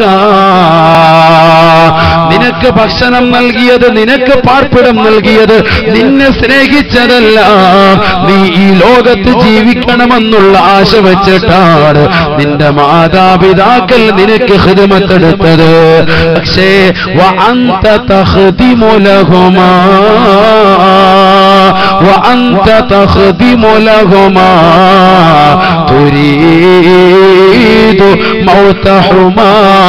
നിനക്ക് ഭക്ഷണം നൽകിയത് നിനക്ക് പാർപ്പിടം നൽകിയത് നിന്നെ സ്നേഹിച്ചതല്ല നീ ഈ ലോകത്ത് ജീവിക്കണമെന്നുള്ള ആശ വെച്ചിട്ടാണ് നിന്റെ മാതാപിതാക്കൾ നിനക്ക് ഹിതമത്തെടുത്തത് പക്ഷേ وأنت تخدم لهما وأنت تخدم لهما تريد موتهما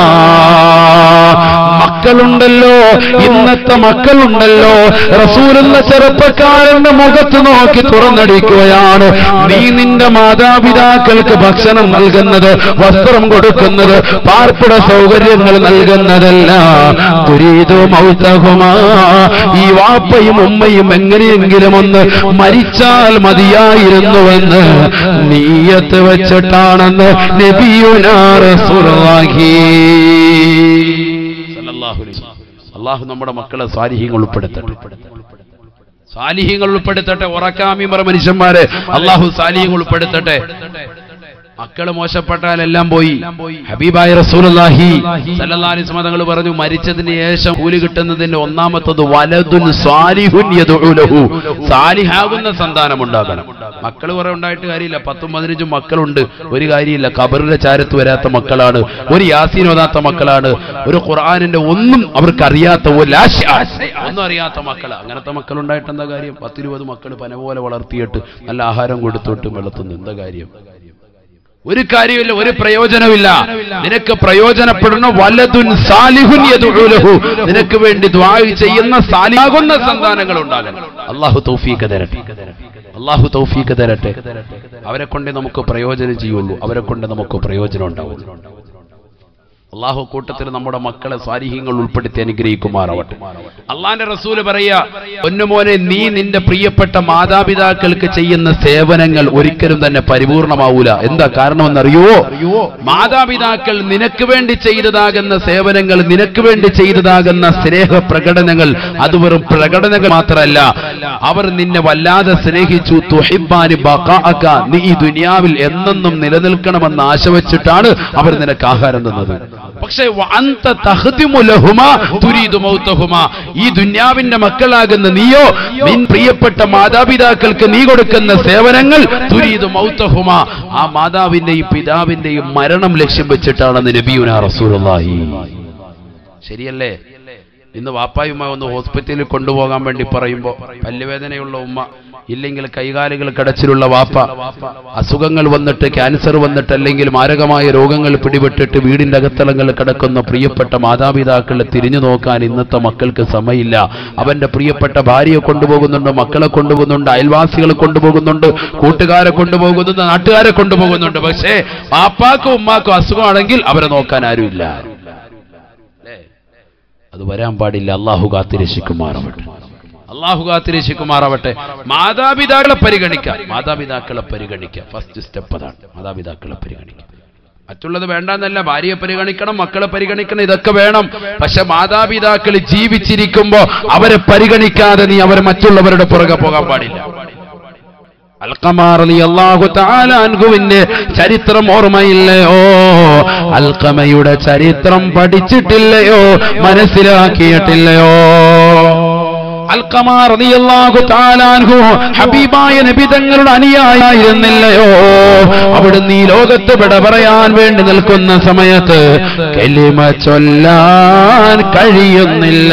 മക്കളുണ്ടല്ലോ ഇന്നത്തെ മക്കളുണ്ടല്ലോ റസൂലുള്ള ചെറുപ്പക്കാരന്റെ മുഖത്ത് നോക്കി തുറന്നടിക്കുകയാണ് നീ നിന്റെ മാതാപിതാക്കൾക്ക് ഭക്ഷണം നൽകുന്നത് വസ്ത്രം കൊടുക്കുന്നത് പാർപ്പിട സൗകര്യങ്ങൾ നൽകുന്നതല്ല ദുരീതോ മൗത്തഹുമാ ഈ വാപ്പയും ഉമ്മയും എങ്ങനെയെങ്കിലും ഒന്ന് മരിച്ചാൽ മതിയായിരുന്നുവെന്ന് നീയത്ത് വെച്ചിട്ടാണെന്ന് നബിയുനാ റസൂലുള്ളാഹി സല്ലല്ലാഹു അലൈഹി വസല്ലം. അള്ളാഹു നമ്മുടെ മക്കളെ സ്വാലിഹ്യങ്ങൾ ഉൾപ്പെടുത്തട്ടെ സാലിഹ്യങ്ങൾ ഉൾപ്പെടുത്തട്ടെ ഉറക്കാമിമറ മനുഷ്യന്മാരെ അള്ളാഹു സാലിഹ്യങ്ങൾ ഉൾപ്പെടുത്തട്ടെ മക്കള് മോശപ്പെട്ടാൽ എല്ലാം പോയി ഹബീബായ റസൂലുള്ളാഹി സല്ലല്ലാഹു അലൈഹി വസല്ലം തങ്ങൾ പറഞ്ഞു മരിച്ചതിന് ശേഷം കൂലി കിട്ടുന്നതിന്റെ ഒന്നാമത്തത് വലതുൻ സാലിഹുൻ യദ്ഉ ലഹു സാലിഹാകുന്ന സന്താനം ഉണ്ടാകണം മക്കൾ കുറെ ഉണ്ടായിട്ട് കാര്യമില്ല പത്തും പതിനഞ്ചും മക്കളുണ്ട് ഒരു കാര്യമില്ല കബറിന്റെ ചാരത്ത് വരാത്ത മക്കളാണ് ഒരു യാസീൻ ഓതാത്ത മക്കളാണ് ഒരു ഖുർആനിന്റെ ഒന്നും അവർക്ക് അറിയാത്ത ഒരു ലാശ ഒന്നും അറിയാത്ത മക്കൾ അങ്ങനത്തെ മക്കൾ ഉണ്ടായിട്ട് എന്താ കാര്യം പത്തിരുപത് മക്കൾ പന പോലെ വളർത്തിയിട്ട് നല്ല ആഹാരം കൊടുത്തിട്ട് വളർത്തുന്നു എന്താ കാര്യം ഒരു കാര്യമില്ല ഒരു പ്രയോജനമില്ല നിനക്ക് പ്രയോജനപ്പെടുന്ന വലതുൻ സാലിഹുൻ യദ്ഉ ലഹു നിനക്ക് വേണ്ടി ദുആ ചെയ്യുന്ന സാലിഹാകുന്ന സന്താനങ്ങൾ ഉണ്ടാകണം അള്ളാഹു തൗഫീഖ് തരട്ടെ അള്ളാഹു തൗഫീഖ് തരട്ടെ അവരെ കൊണ്ടേ നമുക്ക് പ്രയോജനം ചെയ്യുള്ളൂ അവരെ കൊണ്ട് നമുക്ക് പ്രയോജനം ഉണ്ടാവുള്ളൂ അള്ളാഹു കൂട്ടത്തിൽ നമ്മുടെ മക്കളെ സ്വാരിഹ്യങ്ങൾ ഉൾപ്പെടുത്തി അനുഗ്രഹിക്കുമാറാവട്ടെ അള്ളാന്റെ റസൂല് പറയാ പൊന്നുമോനെ നീ നിന്റെ പ്രിയപ്പെട്ട മാതാപിതാക്കൾക്ക് ചെയ്യുന്ന സേവനങ്ങൾ ഒരിക്കലും തന്നെ പരിപൂർണമാവൂല എന്താ കാരണമെന്നറിയുവോ മാതാപിതാക്കൾ നിനക്ക് വേണ്ടി ചെയ്തതാകുന്ന സേവനങ്ങൾ നിനക്ക് വേണ്ടി ചെയ്തതാകുന്ന സ്നേഹ പ്രകടനങ്ങൾ അത് വെറും പ്രകടനങ്ങൾ മാത്രമല്ല അവർ നിന്നെ വല്ലാതെ സ്നേഹിച്ചു തുഹിബാനി ബഖാഅക നീ ഈ ദുനിയാവിൽ എന്നെന്നും നിലനിൽക്കണമെന്ന് ആശ വെച്ചിട്ടാണ് അവർ നിനക്ക് ആഹാരം തന്നത് പക്ഷേ വഅന്ത തഖ്ദിമു ലഹുമാ തുരീദു മൗതഹുമാ ഈ ദുന്യാവിന്റെ മക്കളാകുന്ന നീയോ നിൻ പ്രിയപ്പെട്ട മാതാപിതാക്കൾക്ക് നീ കൊടുക്കുന്ന സേവനങ്ങൾ തുരീദു മൗതഹുമാ ആ മാതാവിന്റെയും പിതാവിന്റെയും മരണം ലക്ഷ്യം വെച്ചിട്ടാണെന്ന് നബിയുനാ റസൂലുള്ളാഹി ശരിയല്ലേ ഇന്ന് വാപ്പായുമ്മ ഒന്ന് ഹോസ്പിറ്റലിൽ കൊണ്ടുപോകാൻ വേണ്ടി പറയുമ്പോൾ പല്ലുവേദനയുള്ള ഉമ്മ ഇല്ലെങ്കിൽ കൈകാലുകൾ കടച്ചിലുള്ള വാപ്പ അസുഖങ്ങൾ വന്നിട്ട് ക്യാൻസർ വന്നിട്ട് അല്ലെങ്കിൽ മാരകമായ രോഗങ്ങൾ പിടിപെട്ടിട്ട് വീടിന്റെ അകത്തളങ്ങളിൽ കിടക്കുന്ന പ്രിയപ്പെട്ട മാതാപിതാക്കളെ തിരിഞ്ഞു നോക്കാൻ ഇന്നത്തെ മക്കൾക്ക് സമയമില്ല അവന്റെ പ്രിയപ്പെട്ട ഭാര്യയെ കൊണ്ടുപോകുന്നുണ്ട് മക്കളെ കൊണ്ടുപോകുന്നുണ്ട് അയൽവാസികളെ കൊണ്ടുപോകുന്നുണ്ട് കൂട്ടുകാരെ കൊണ്ടുപോകുന്നുണ്ട് നാട്ടുകാരെ കൊണ്ടുപോകുന്നുണ്ട് പക്ഷേ വാപ്പാക്കും ഉമ്മാക്കും അസുഖമാണെങ്കിൽ അവരെ നോക്കാൻ ആരുമില്ല അല്ലേ? അത് വരാൻ പാടില്ല അള്ളാഹു കാത്തിരക്ഷിക്കുമാറാവട്ടെ അള്ളാഹു കാത്തിരക്ഷിക്കുമാറാവട്ടെ മാതാപിതാക്കളെ പരിഗണിക്കാം മാതാപിതാക്കളെ പരിഗണിക്കാം ഫസ്റ്റ് സ്റ്റെപ്പ് അതാണ് മാതാപിതാക്കളെ പരിഗണിക്കാം മറ്റുള്ളത് വേണ്ടെന്നല്ല ഭാര്യയെ പരിഗണിക്കണം മക്കളെ പരിഗണിക്കണം ഇതൊക്കെ വേണം പക്ഷെ മാതാപിതാക്കൾ ജീവിച്ചിരിക്കുമ്പോ അവരെ പരിഗണിക്കാതെ നീ അവർ മറ്റുള്ളവരുടെ പുറകെ പോകാൻ പാടില്ല അൽക്കമാറിയാഹുവിന്റെ ചരിത്രം ഓർമ്മയില്ലയോ അൽക്കമയുടെ ചരിത്രം പഠിച്ചിട്ടില്ലയോ മനസ്സിലാക്കിയിട്ടില്ലയോ അൽക്കമാർ റളിയല്ലാഹു തആലാൻഹു ഹബീബായ നബി തങ്ങളുടെ അനുയായിരുന്നില്ലയോ അവിടുന്ന് ഈ ലോകത്ത് വിട പറയാൻ വേണ്ടി നിൽക്കുന്ന സമയത്ത് കലിമ ചൊല്ലാൻ കഴിയുന്നില്ല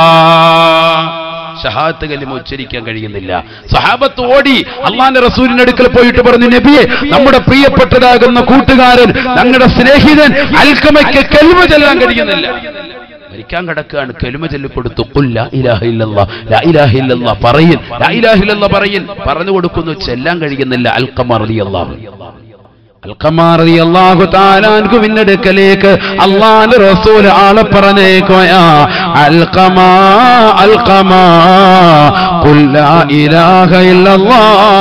ഷഹാത്ത് കലിമ ഉച്ചരിക്കാൻ കഴിയുന്നില്ല സഹാബത്ത് ഓടി അള്ളാന്റെ റസൂലിന്റെ അടുക്കൽ പോയിട്ട് പറഞ്ഞു നബിയെ നമ്മുടെ പ്രിയപ്പെട്ടതാകുന്ന കൂട്ടുകാരൻ ഞങ്ങളുടെ സ്നേഹിതൻ അൽക്കമയ്ക്ക് കലിമ ചെല്ലാൻ കഴിയുന്നില്ല മരിക്കാൻ കിടക്കുകയാണ് കെലുമ ചൊല്ലി കൊടുത്തു "ഖുൽ ലാ ഇലാഹ ഇല്ലല്ലാ, ലാ ഇലാഹ ഇല്ലല്ലാ പറയിൻ ലാ ഇലാഹ ഇല്ലല്ലാ പറയിൻ പറഞ്ഞു കൊടുക്കുന്നു ചെല്ലാൻ കഴിയുന്നില്ല അൽക്കമർ റളിയല്ലാഹു അൽക്കമാറിയാഹു താലാൻകുവിന്റെ അടുക്കലേക്ക് അള്ളാന്റെ റസൂൽ ആളെ പറഞ്ഞേക്കോയാ അൽക്കമാ അൽക്കമാ ഖുൽ ലാ ഇലാഹ ഇല്ലല്ലാ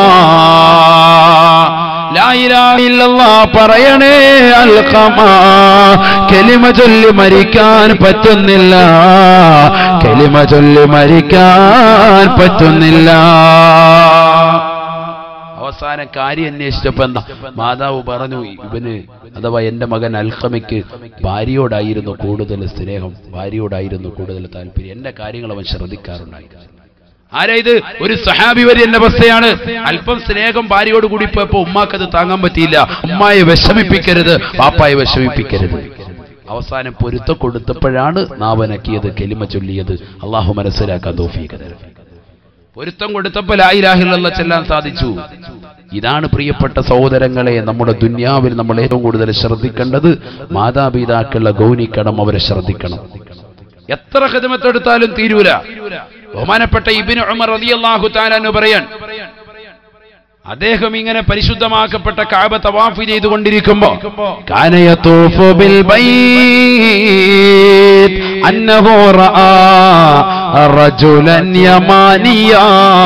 ലാ ഇലാഹ ഇല്ലല്ലാ പറയണേ അൽഖമാ കലിമ ചൊല്ലി മരിക്കാൻ പറ്റുന്നില്ല കലിമ ചൊല്ലി മരിക്കാൻ പറ്റുന്നില്ല അവസാനം കാര്യം അന്വേഷിച്ചപ്പോ എന്താ മാതാവ് പറഞ്ഞു ഇവന് അഥവാ എന്റെ മകൻ അൽഖമയ്ക്ക് ഭാര്യയോടായിരുന്നു കൂടുതൽ സ്നേഹം ഭാര്യയോടായിരുന്നു കൂടുതൽ താല്പര്യം എന്റെ കാര്യങ്ങൾ അവൻ ശ്രദ്ധിക്കാറുണ്ടായിരുന്നു ആരാ ഇത് ഒരു സഹാബി വരെ എന്ന അവസ്ഥയാണ് അല്പം സ്നേഹം ഭാര്യയോട് കൂടി പോയപ്പോ ഉമ്മാക്കത് താങ്ങാൻ പറ്റിയില്ല ഉമ്മായെ വിഷമിപ്പിക്കരുത് പാപ്പായെ വിഷമിപ്പിക്കരുത് അവസാനം പൊരുത്ത കൊടുത്തപ്പോഴാണ് നാവനക്കിയത് കെലിമ ചൊല്ലിയത് അള്ളാഹു മനസ്സിലാക്കാൻ തോഫീക്ക് തരും പൊരുത്തം കൊടുത്തപ്പോൾ ലായിലാഹിള്ള ചെല്ലാൻ സാധിച്ചു ഇതാണ് പ്രിയപ്പെട്ട സഹോദരങ്ങളെ നമ്മുടെ ദുന്യാവിൽ നമ്മൾ ഏറ്റവും കൂടുതൽ ശ്രദ്ധിക്കേണ്ടത് മാതാപിതാക്കളെ ഗൗനിക്കണം അവരെ ശ്രദ്ധിക്കണം എത്ര ഹിതമത്തെടുത്താലും തീരൂല ബഹുമാനപ്പെട്ട ഇബിന് ഉമർ റളിയല്ലാഹു തആല പറയാൻ അദ്ദേഹം ഇങ്ങനെ പരിശുദ്ധമാക്കപ്പെട്ട കാബ തവാഫ് ചെയ്തുകൊണ്ടിരിക്കുമ്പോ കാന യതൂഫു ബിൽ ബൈത്ത് അന്നഹു റആ റജുലൻ യമാനിയാ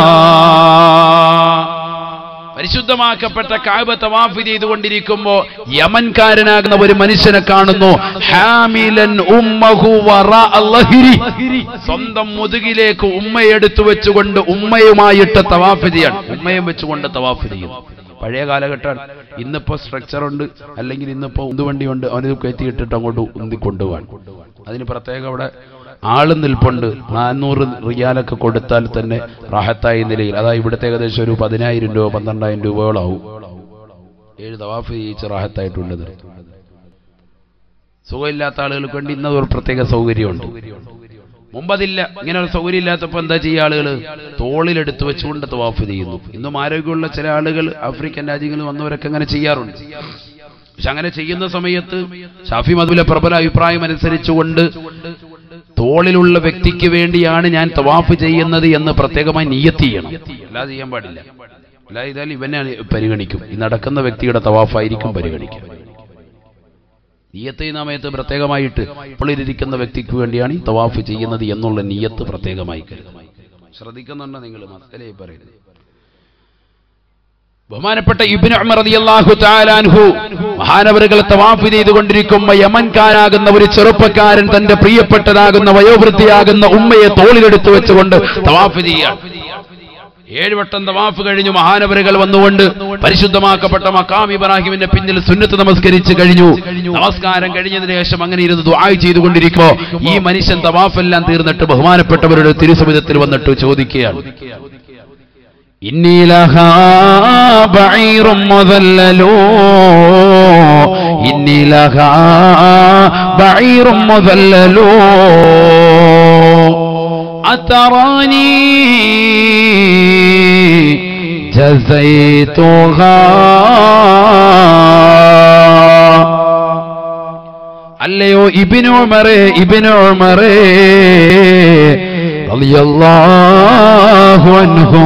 പരിശുദ്ധമാക്കപ്പെട്ട കാബ തവാഫ് ചെയ്തുകൊണ്ടിരിക്കുമ്പോ യമൻകാരനാകുന്ന ഒരു മനുഷ്യനെ കാണുന്നു ഹാമിലൻ ഉമ്മഹു വറാ അല്ലഹിരി. സ്വന്തം മുതുകിലേക്ക് ഉമ്മയെടുത്തു വെച്ചുകൊണ്ട് ഉമ്മയുമായിട്ട് തവാഫ് ചെയ്യാൻ ഉമ്മയും വെച്ചുകൊണ്ട് തവാഫ് ചെയ്യും പഴയ കാലഘട്ടമാണ് ഇന്നിപ്പോ സ്ട്രക്ചർ ഉണ്ട് അല്ലെങ്കിൽ ഇന്നിപ്പോ ഉന്തുവണ്ടിയുണ്ട് അവന് കയറ്റിയിട്ടിട്ട് അങ്ങോട്ട് ഉന്തി കൊണ്ടുപോകാൻ അതിന് പ്രത്യേകം അവിടെ ആള് നിൽപ്പുണ്ട് നാനൂറ് റിയാലൊക്കെ കൊടുത്താൽ തന്നെ റാഹത്തായ നിലയിൽ അതായത് ഇവിടുത്തെ ഏകദേശം ഒരു പതിനായിരം രൂപ പന്ത്രണ്ടായിരം രൂപയോളാവും ഏഴ് തവാഫ് ചെയ്യിച്ച് റാഹത്തായിട്ടുള്ളത് സുഖമില്ലാത്ത ആളുകൾക്ക് വേണ്ടി ഇന്നത് ഒരു പ്രത്യേക സൗകര്യമുണ്ട് മുമ്പതില്ല ഇങ്ങനെ ഒരു സൗകര്യം ഇല്ലാത്തപ്പോൾ എന്താ ചെയ്യുക ആളുകൾ തോളിലെടുത്ത് വെച്ചുകൊണ്ട് തവാഫ് ചെയ്യുന്നു ഇന്നും ആരോഗ്യമുള്ള ചില ആളുകൾ ആഫ്രിക്കൻ രാജ്യങ്ങളിൽ വന്നവരൊക്കെ അങ്ങനെ ചെയ്യാറുണ്ട് പക്ഷെ അങ്ങനെ ചെയ്യുന്ന സമയത്ത് ഷാഫി മധുവിലെ പ്രബല അഭിപ്രായം അനുസരിച്ചുകൊണ്ട് തോളിലുള്ള വ്യക്തിക്ക് വേണ്ടിയാണ് ഞാൻ തവാഫ് ചെയ്യുന്നത് എന്ന് പ്രത്യേകമായി നിയത്ത് ചെയ്യണം അല്ലാതെ ചെയ്യാൻ പാടില്ല അല്ലാതെ ഇതാൽ ഇവനെ പരിഗണിക്കും ഈ നടക്കുന്ന വ്യക്തിയുടെ തവാഫായിരിക്കും പരിഗണിക്കുക നിയത്ത് ചെയ്യുന്ന സമയത്ത് പ്രത്യേകമായിട്ട് ഇപ്പോഴിരിക്കുന്ന വ്യക്തിക്ക് വേണ്ടിയാണ് ഈ തവാഫ് ചെയ്യുന്നത് എന്നുള്ള നിയത്ത് പ്രത്യേകമായി കരുതണം ശ്രദ്ധിക്കുന്നുണ്ടോ നിങ്ങൾ മസലയെ പറയുന്നത് ബഹുമാനപ്പെട്ട ഇബ്നു ഉമർ റളിയല്ലാഹു തആല അൻഹു മഹാനവറുകൾ തവാഫ് ചെയ്തുകൊണ്ടിരിക്കുമ്പോൾ യമൻകാരാകുന്ന ഒരു ചെറുപ്പക്കാരൻ തന്റെ പ്രിയപ്പെട്ടതാകുന്ന വയോവൃത്തിയാകുന്ന ഉമ്മയെ തോളിലെടുത്തു വെച്ചുകൊണ്ട് തവാഫ് ചെയ്യാൻ ഏഴ് വട്ടം തവാഫ് കഴിഞ്ഞു മഹാനവറുകൾ വന്നുകൊണ്ട് പരിശുദ്ധമാക്കപ്പെട്ട മക്കാം ഇബ്രാഹിമിന്റെ പിന്നിൽ സുന്നത്ത് നമസ്കരിച്ച് കഴിഞ്ഞു നമസ്കാരം കഴിഞ്ഞതിന് ശേഷം അങ്ങനെ ഇരുന്ന് ദുആ ചെയ്തുകൊണ്ടിരിക്കുമ്പോ ഈ മനുഷ്യൻ തവാഫ് എല്ലാം തീർന്നിട്ട് ബഹുമാനപ്പെട്ടവരുടെ തിരുസമിതത്തിൽ വന്നിട്ട് ചോദിക്കുകയാണ് إني لها بعير مذلل إني لها بعير مذلل أتراني جزيتها അല്ലയോ ഇബിനു ഉമറേ ഇബിനു ഉമറേ റളിയല്ലാഹു അൻഹു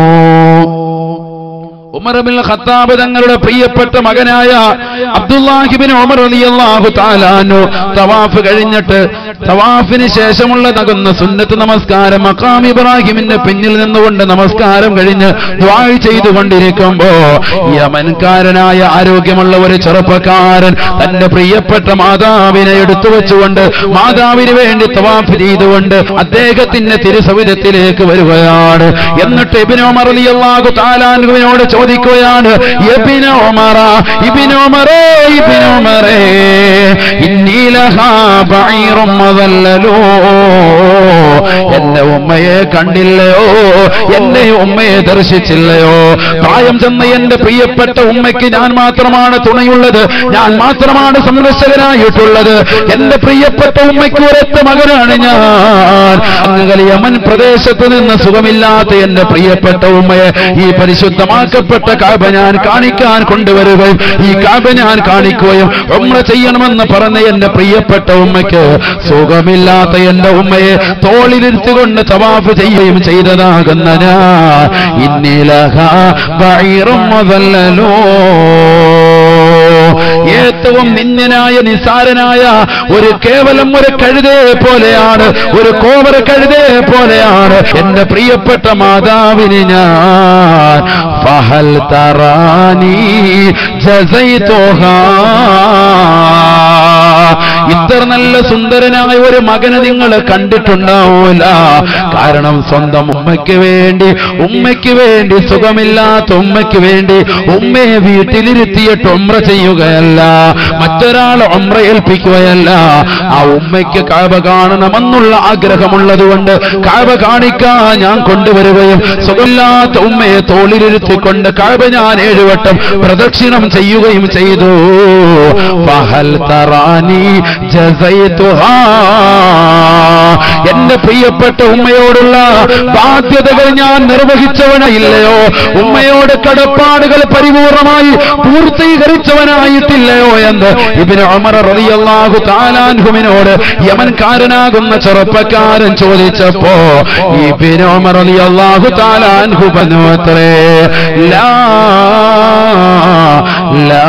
ഉമർ ബിൻ ഖത്താബ് തങ്ങളുടെ പ്രിയപ്പെട്ട മകനായ അബ്ദുല്ലാഹിബിൻ ഉമർ റളിയല്ലാഹു തആലാനു തവാഫ് കഴിഞ്ഞിട്ട് തവാഫിന് ശേഷമുള്ള തകുന്ന സുന്നത്ത് നമസ്കാരം മഖാം ഇബ്രാഹിമിന്റെ പിന്നിൽ നിന്നുകൊണ്ട് നമസ്കാരം കഴിഞ്ഞ് ദുആ ചെയ്തുകൊണ്ടിരിക്കുമ്പോ യമൻകാരനായ ആരോഗ്യമുള്ള ഒരു ചെറുപ്പക്കാരൻ തന്റെ പ്രിയപ്പെട്ട മാതാവിനെ എടുത്തു വെച്ചുകൊണ്ട് മാതാവിന് വേണ്ടി തവാഫ് ചെയ്തുകൊണ്ട് അദ്ദേഹത്തിന്റെ തിരുസവിധത്തിലേക്ക് വരികയാണ് എന്നിട്ട് ഇബ്നു ഉമർ റളിയല്ലാഹു തആലാനുവിനോട് ചോദിക്കുകയാണ് ഇബ്നു ഉമറ ഇബ്നു ഉമറേ ഇബ്നു ഉമറേ ഇന്നി ലഹാ ബഈറും മദല്ലലോ എന്റെ ഉമ്മയെ കണ്ടില്ലയോ എന്റെ ഉമ്മയെ ദർശിച്ചില്ലയോ പ്രായം ചെന്ന എന്റെ പ്രിയപ്പെട്ട ഉമ്മയ്ക്ക് ഞാൻ മാത്രമാണ് തുണയുള്ളത് ഞാൻ മാത്രമാണ് സംരക്ഷകനായിട്ടുള്ളത് എന്റെ പ്രിയപ്പെട്ട ഉമ്മയ്ക്ക് ഒരൊറ്റ മകനാണ് ഞാൻ അങ്ങനെ യമൻ പ്രദേശത്ത് നിന്ന് സുഖമില്ലാത്ത എന്റെ പ്രിയപ്പെട്ട ഉമ്മയെ ഈ പരിശുദ്ധമാക്കപ്പെട്ട കാബ ഞാൻ കാണിക്കാൻ കൊണ്ടുവരികയും ഈ കാബ ഞാൻ കാണിക്കുകയും ഉമ്മ ചെയ്യണമെന്ന് പറഞ്ഞ എന്റെ പ്രിയപ്പെട്ട ഉമ്മയ്ക്ക് സുഖമില്ലാത്ത എന്റെ ഉമ്മയെ തോളിലിരുത്തുകൊണ്ട് തവാഫ് ചെയ്യുകയും ചെയ്തതാകുന്ന ഞാൻ ഇന്നിലഹ ബൈറും മുതല്ലലോ ഏറ്റവും നിന്ദനായ നിസാരനായ ഒരു കേവലം ഒരു കഴുതേ പോലെയാണ് ഒരു കോവര കഴുതേ പോലെയാണ് എന്റെ പ്രിയപ്പെട്ട മാതാവിന് ഞാൻ ഫഹൽ തറാനി ഇത്ര നല്ല സുന്ദരനായ ഒരു മകനെ നിങ്ങൾ കണ്ടിട്ടുണ്ടാവൂല കാരണം സ്വന്തം ഉമ്മയ്ക്ക് വേണ്ടി ഉമ്മയ്ക്ക് വേണ്ടി സുഖമില്ലാത്ത ഉമ്മയ്ക്ക് വേണ്ടി ഉമ്മയെ വീട്ടിലിരുത്തിയിട്ട് ഉമ്ര ചെയ്യുകയല്ല മറ്റൊരാൾ ഉമ്ര ഏൽപ്പിക്കുകയല്ല ആ ഉമ്മയ്ക്ക് കാബ കാണണമെന്നുള്ള ആഗ്രഹമുള്ളത് കൊണ്ട് കാബ കാണിക്കാൻ ഞാൻ കൊണ്ടുവരികയും സുഖമില്ലാത്ത ഉമ്മയെ തോളിലിരുത്തിക്കൊണ്ട് കാബ ഞാൻ ഏഴുവട്ടം പ്രദക്ഷിണം ചെയ്യുകയും ചെയ്തു ഫഹൽ തറാനി ജസൈതുഹാ എന്റെ പ്രിയപ്പെട്ട ഉമ്മയോടുള്ള ബാധ്യതകൾ ഞാൻ നിർവഹിച്ചവനയില്ലയോ ഉമ്മയോട് കടപ്പാടുകൾ പരിപൂർണമായി പൂർത്തീകരിച്ചവനായിട്ടില്ലയോ എന്ന് ഇബിന് ഉമർ റളിയല്ലാഹു താലാൻഹുവിനോട് യമൻകാരനാകുന്ന ചെറുപ്പക്കാരൻ ചോദിച്ചപ്പോ ഇബിന് ഉമർ റളിയല്ലാഹു താലാൻഹു പറഞ്ഞു അത്രേ ലാ ലാ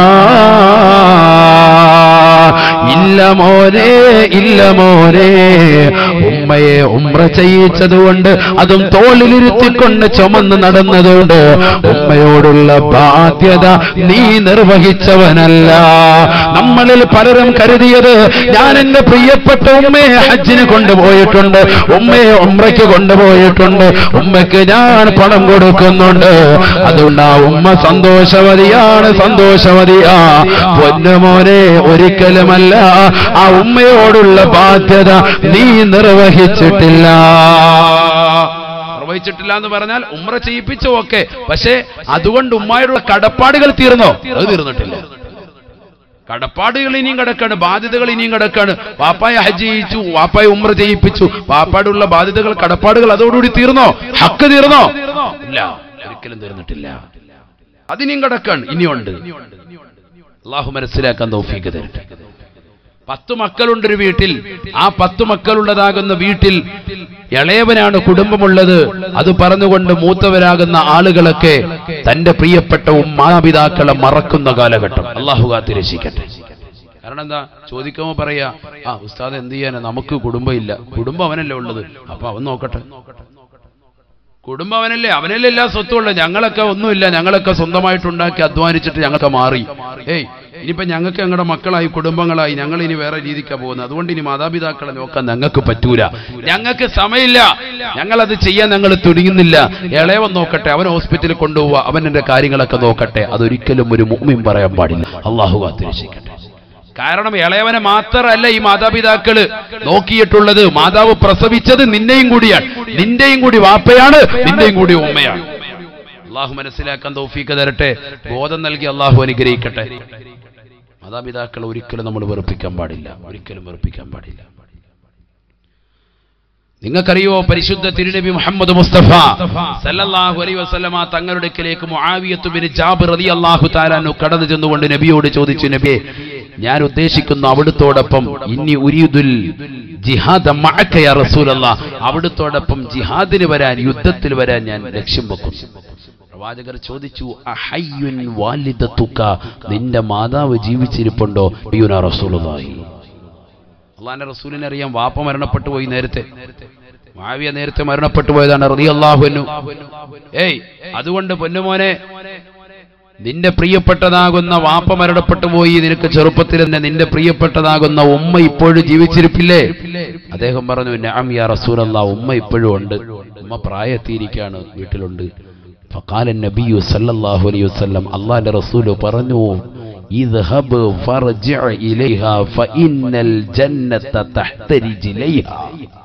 ഇല്ല മോനെ ഇല്ല മോനെ ഉമ്മയെ ഉമ്ര ചെയ്യിച്ചതുകൊണ്ട് അതും തോളിലിരുത്തിക്കൊണ്ട് ചുമന്ന് നടന്നതുകൊണ്ട് ഉമ്മയോടുള്ള ബാധ്യത നീ നിർവഹിച്ചവനല്ല നമ്മളിൽ പലരും കരുതിയത് ഞാൻ എന്റെ പ്രിയപ്പെട്ട ഉമ്മയെ ഹജ്ജിന് കൊണ്ടുപോയിട്ടുണ്ട് ഉമ്മയെ ഉമ്രയ്ക്ക് കൊണ്ടുപോയിട്ടുണ്ട് ഉമ്മയ്ക്ക് ഞാൻ പണം കൊടുക്കുന്നുണ്ട് അതുകൊണ്ട് ആ ഉമ്മ സന്തോഷവതിയാണ് സന്തോഷവതിയാ പൊന്നുമോനെ ഒരിക്കലുമല്ല ആ ഉമ്മയോടുള്ള ബാധ്യത നീ നിർവഹിച്ചിട്ടില്ല നിർവഹിച്ചിട്ടില്ല എന്ന് പറഞ്ഞാൽ ഉമ്ര ചെയ്യിപ്പിച്ചു ഓക്കെ പക്ഷേ അതുകൊണ്ട് ഉമ്മായോടുള്ള കടപ്പാടുകൾ തീർന്നോ അത് തീർന്നിട്ടില്ല കടപ്പാടുകൾ ഇനിയും കിടക്കാണ് ബാധ്യതകൾ ഇനിയും കിടക്കാണ് വാപ്പായെ ഹജ്ജ് ചെയ്യിച്ചു വാപ്പായെ ഉമ്ര ചെയ്യിപ്പിച്ചു വാപ്പാടുള്ള ബാധ്യതകൾ കടപ്പാടുകൾ അതോടുകൂടി തീർന്നോ ഹക്ക് തീർന്നോ ഇല്ല ഒരിക്കലും തീർന്നിട്ടില്ല അതിനിയും കിടക്കാണ് ഇനിയുണ്ട് അള്ളാഹു മനസ്സിലാക്കാൻ തൗഫീക്ക് തരട്ടെ പത്തു മക്കളുണ്ട് ഒരു വീട്ടിൽ ആ പത്തു മക്കളുള്ളതാകുന്ന വീട്ടിൽ ഇളയവനാണ് കുടുംബമുള്ളത് അത് പറഞ്ഞുകൊണ്ട് മൂത്തവരാകുന്ന ആളുകളൊക്കെ തന്റെ പ്രിയപ്പെട്ട മാതാപിതാക്കളെ മറക്കുന്ന കാലഘട്ടം അള്ളാഹു കാത്തിരക്ഷിക്കട്ടെ കാരണം എന്താ ചോദിക്കുമ്പോ പറയാ ആ ഉസ്താദ് എന്ത് ചെയ്യാനാ നമുക്ക് കുടുംബം ഇല്ല കുടുംബം അവനല്ലേ ഉള്ളത് അപ്പൊ അവൻ നോക്കട്ടെ കുടുംബം അവനല്ലേ അവനല്ലേ എല്ലാ സ്വത്തും ഞങ്ങളൊക്കെ ഒന്നുമില്ല ഞങ്ങളൊക്കെ സ്വന്തമായിട്ടുണ്ടാക്കി അധ്വാനിച്ചിട്ട് ഞങ്ങൾക്ക് മാറി ഏയ് ഇനിയിപ്പോ ഞങ്ങൾക്ക് ഞങ്ങളുടെ മക്കളായി കുടുംബങ്ങളായി ഞങ്ങൾ ഇനി വേറെ രീതിക്കാ പോകുന്നത് അതുകൊണ്ട് ഇനി മാതാപിതാക്കളെ നോക്കാൻ ഞങ്ങൾക്ക് പറ്റൂല ഞങ്ങൾക്ക് സമയമില്ല ഞങ്ങളത് ചെയ്യാൻ ഞങ്ങൾ തുനിയുന്നില്ല ഇളയവൻ നോക്കട്ടെ അവൻ ഹോസ്പിറ്റലിൽ കൊണ്ടുപോവുക അവൻ എന്റെ കാര്യങ്ങളൊക്കെ നോക്കട്ടെ അതൊരിക്കലും ഒരു മുമ്മിൻ പറയാൻ പാടില്ല അള്ളാഹു കാത്തിരക്ഷിക്കട്ടെ കാരണം ഇളയവനെ മാത്രമല്ല ഈ മാതാപിതാക്കള് നോക്കിയിട്ടുള്ളത് മാതാവ് പ്രസവിച്ചത് നിന്നെയും കൂടിയാണ് നിന്റെയും കൂടി വാപ്പയാണ് നിന്റെയും കൂടി ഉമ്മയാണ് അള്ളാഹു മനസ്സിലാക്കാൻ തൗഫീക്ക് തരട്ടെ ബോധം നൽകി അള്ളാഹു അനുഗ്രഹിക്കട്ടെ മാതാപിതാക്കളെ ഒരിക്കലും നമ്മൾ വെറുപ്പിക്കാൻ പാടില്ല ഒരിക്കലും വെറുപ്പിക്കാൻ പാടില്ല നിങ്ങൾക്കറിയോ പരിശുദ്ധ തിരുനബി മുഹമ്മദ് മുസ്തഫ സല്ലല്ലാഹു അലൈഹി വസല്ലമ തങ്ങളുടെ അടുക്കലേക്ക് മുആവിയത്ത് ബിൻ ജാബിർ റളിയല്ലാഹു തആലാനു കടന്നു ചെന്നുകൊണ്ട് നബിയോട് ചോദിച്ചു നബിയെ ഞാൻ ഉദ്ദേശിക്കുന്നു അവിടുത്തോടൊപ്പം ഇന്നി ഉരീദുൽ ജിഹാദ മഅക യാ റസൂലല്ലാഹ് അവിടുത്തോടൊപ്പം ജിഹാദിന് വരാൻ യുദ്ധത്തിൽ വരാൻ ഞാൻ ലക്ഷ്യം വെക്കുന്നു പ്രവാചകർ ചോദിച്ചു അഹയ്യുൻ വാലിദത്തുക നിന്റെ മാതാവ് ജീവിച്ചിരിപ്പുണ്ടോ യുനാ റസൂലുള്ളാഹി അള്ളാന്റെ റസൂലിനെ അറിയാം വാപ്പ മരണപ്പെട്ടു പോയി നേരത്തെ മാവിയ നേരത്തെ മരണപ്പെട്ടു പോയതാണ് റളിയല്ലാഹുവിനു ഏയ് അതുകൊണ്ട് പൊന്നുമോനെ നിന്റെ പ്രിയപ്പെട്ടതാകുന്ന വാപ്പ മരണപ്പെട്ടു പോയി നിനക്ക് ചെറുപ്പത്തിൽ തന്നെ നിന്റെ പ്രിയപ്പെട്ടതാകുന്ന ഉമ്മ ഇപ്പോഴും ജീവിച്ചിരിപ്പില്ലേ അദ്ദേഹം പറഞ്ഞു നഅം യാ റസൂലല്ലാ ഉമ്മ ഇപ്പോഴും ഉണ്ട് ഉമ്മ പ്രായത്തിയിരിക്കാണ് വീട്ടിലുണ്ട് فقال النبي صلى الله عليه وسلم അള്ളാന്റെ റസൂല് പറഞ്ഞു اذهب فارجع إليها فإن الجنة تحت رجليها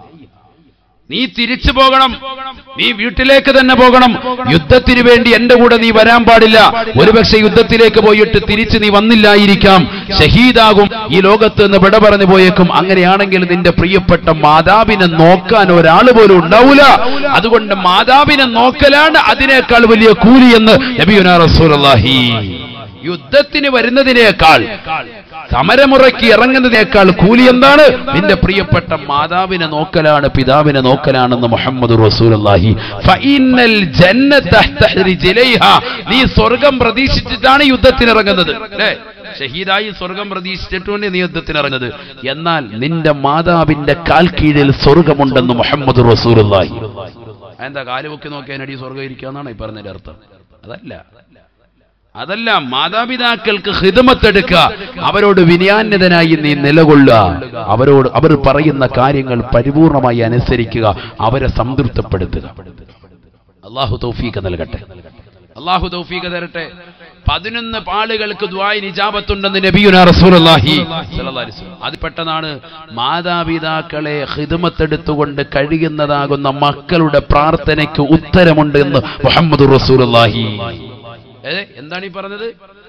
നീ തിരിച്ചു പോകണം നീ വീട്ടിലേക്ക് തന്നെ പോകണം യുദ്ധത്തിന് വേണ്ടി എന്റെ കൂടെ നീ വരാൻ പാടില്ല ഒരുപക്ഷെ യുദ്ധത്തിലേക്ക് പോയിട്ട് തിരിച്ച് നീ വന്നില്ലായിരിക്കാം ഷഹീദാകും ഈ ലോകത്ത് നിന്ന് വിട പറഞ്ഞു പോയേക്കും അങ്ങനെയാണെങ്കിൽ നിന്റെ പ്രിയപ്പെട്ട മാതാവിനെ നോക്കാൻ ഒരാൾ പോലും ഉണ്ടാവൂല അതുകൊണ്ട് മാതാവിനെ നോക്കലാണ് അതിനേക്കാൾ വലിയ കൂലി എന്ന് നബിയുനാ റസൂലുള്ളാഹി യുദ്ധത്തിന് വരുന്നതിനേക്കാൾ സമരമുറയ്ക്ക് ഇറങ്ങുന്നതിനേക്കാൾ കൂലി എന്താണ് നിന്റെ പ്രിയപ്പെട്ട മാതാവിനെ നോക്കലാണ് പിതാവിനെ നോക്കലാണെന്ന് മുഹമ്മദ് റസൂലുള്ളാഹി ഫഇന്നൽ ജന്നത തഹ്ത റിജ്ലൈഹാ നീ സ്വർഗം പ്രതീക്ഷിച്ചിട്ടാണ് യുദ്ധത്തിന് ഇറങ്ങുന്നത് അല്ലേ ഷഹീദായി സ്വർഗം പ്രതീക്ഷിച്ചിട്ടുണ്ട് നീ യുദ്ധത്തിന് ഇറങ്ങുന്നത് എന്നാൽ നിന്റെ മാതാവിന്റെ കാൽ കീഴിൽ സ്വർഗമുണ്ടെന്ന് മുഹമ്മദ് റസൂലുള്ളാഹി എന്താ കാലുപൊക്കി നോക്കിയാനടി സ്വർഗം ഇരിക്കാന്നാണ് ഈ പറഞ്ഞതിന്റെ അർത്ഥം അതല്ല അതല്ല മാതാപിതാക്കൾക്ക് ഹിതമത്തെടുക്കുക അവരോട് വിനയാന്യതനായി നീ നിലകൊള്ളുക അവരോട് അവർ പറയുന്ന കാര്യങ്ങൾ പരിപൂർണമായി അനുസരിക്കുക അവരെ സംതൃപ്തപ്പെടുത്തുക അള്ളാഹു തൗഫീഖ് നൽകട്ടെ അള്ളാഹു തൗഫീഖ് തരട്ടെ പതിനൊന്ന് പാളുകൾക്ക് ദ്വായി നിജാബത്തുണ്ടെന്ന് നബിയുന റസൂലുള്ളാഹി സ്വല്ലല്ലാഹി അലൈഹി വസല്ലം. അത് പെട്ടെന്നാണ് മാതാപിതാക്കളെ ഹിദമത്തെടുത്തുകൊണ്ട് കഴിയുന്നതാകുന്ന മക്കളുടെ പ്രാർത്ഥനയ്ക്ക് ഉത്തരമുണ്ട് എന്ന് മുഹമ്മദ് റസൂലുള്ളാഹി ഏ എന്താണ് ഈ പറഞ്ഞത്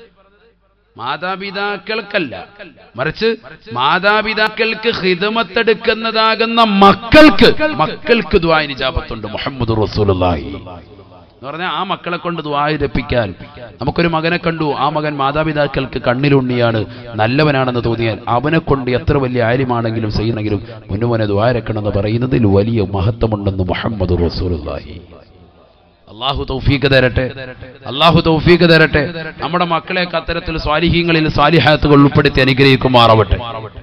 മാതാപിതാക്കൾക്കല്ല മറിച്ച് മാതാപിതാക്കൾക്ക് ഹിദമത്തെടുക്കുന്നതാകുന്ന മക്കൾക്ക് മക്കൾക്ക് ദ്വായ നിജാബത്തുണ്ട് മുഹമ്മദ് റസൂലുള്ളാഹി എന്ന് പറഞ്ഞാൽ ആ മക്കളെ കൊണ്ട് ദ്വാരപ്പിക്കാൻ നമുക്കൊരു മകനെ കണ്ടു ആ മകൻ മാതാപിതാക്കൾക്ക് കണ്ണിലുണ്ണിയാണ് നല്ലവനാണെന്ന് തോന്നിയാൽ അവനെ കൊണ്ട് എത്ര വലിയ ആര്യമാണെങ്കിലും ചെയ്യുന്നെങ്കിലും മുന്നുമോനെ ദ്വാരക്കണമെന്ന് പറയുന്നതിൽ വലിയ മഹത്വമുണ്ടെന്ന് മുഹമ്മദ് റസൂലുള്ളാഹി അള്ളാഹു തൗഫീഖ് തരട്ടെ അള്ളാഹു തൗഫീഖ് തരട്ടെ നമ്മുടെ മക്കളെ അത്തരത്തിൽ സ്വാലിഹ്യങ്ങളിൽ സ്വാലിഹാത്തുകൾ ഉൾപ്പെടുത്തി അനുഗ്രഹിക്കുമാറാവട്ടെ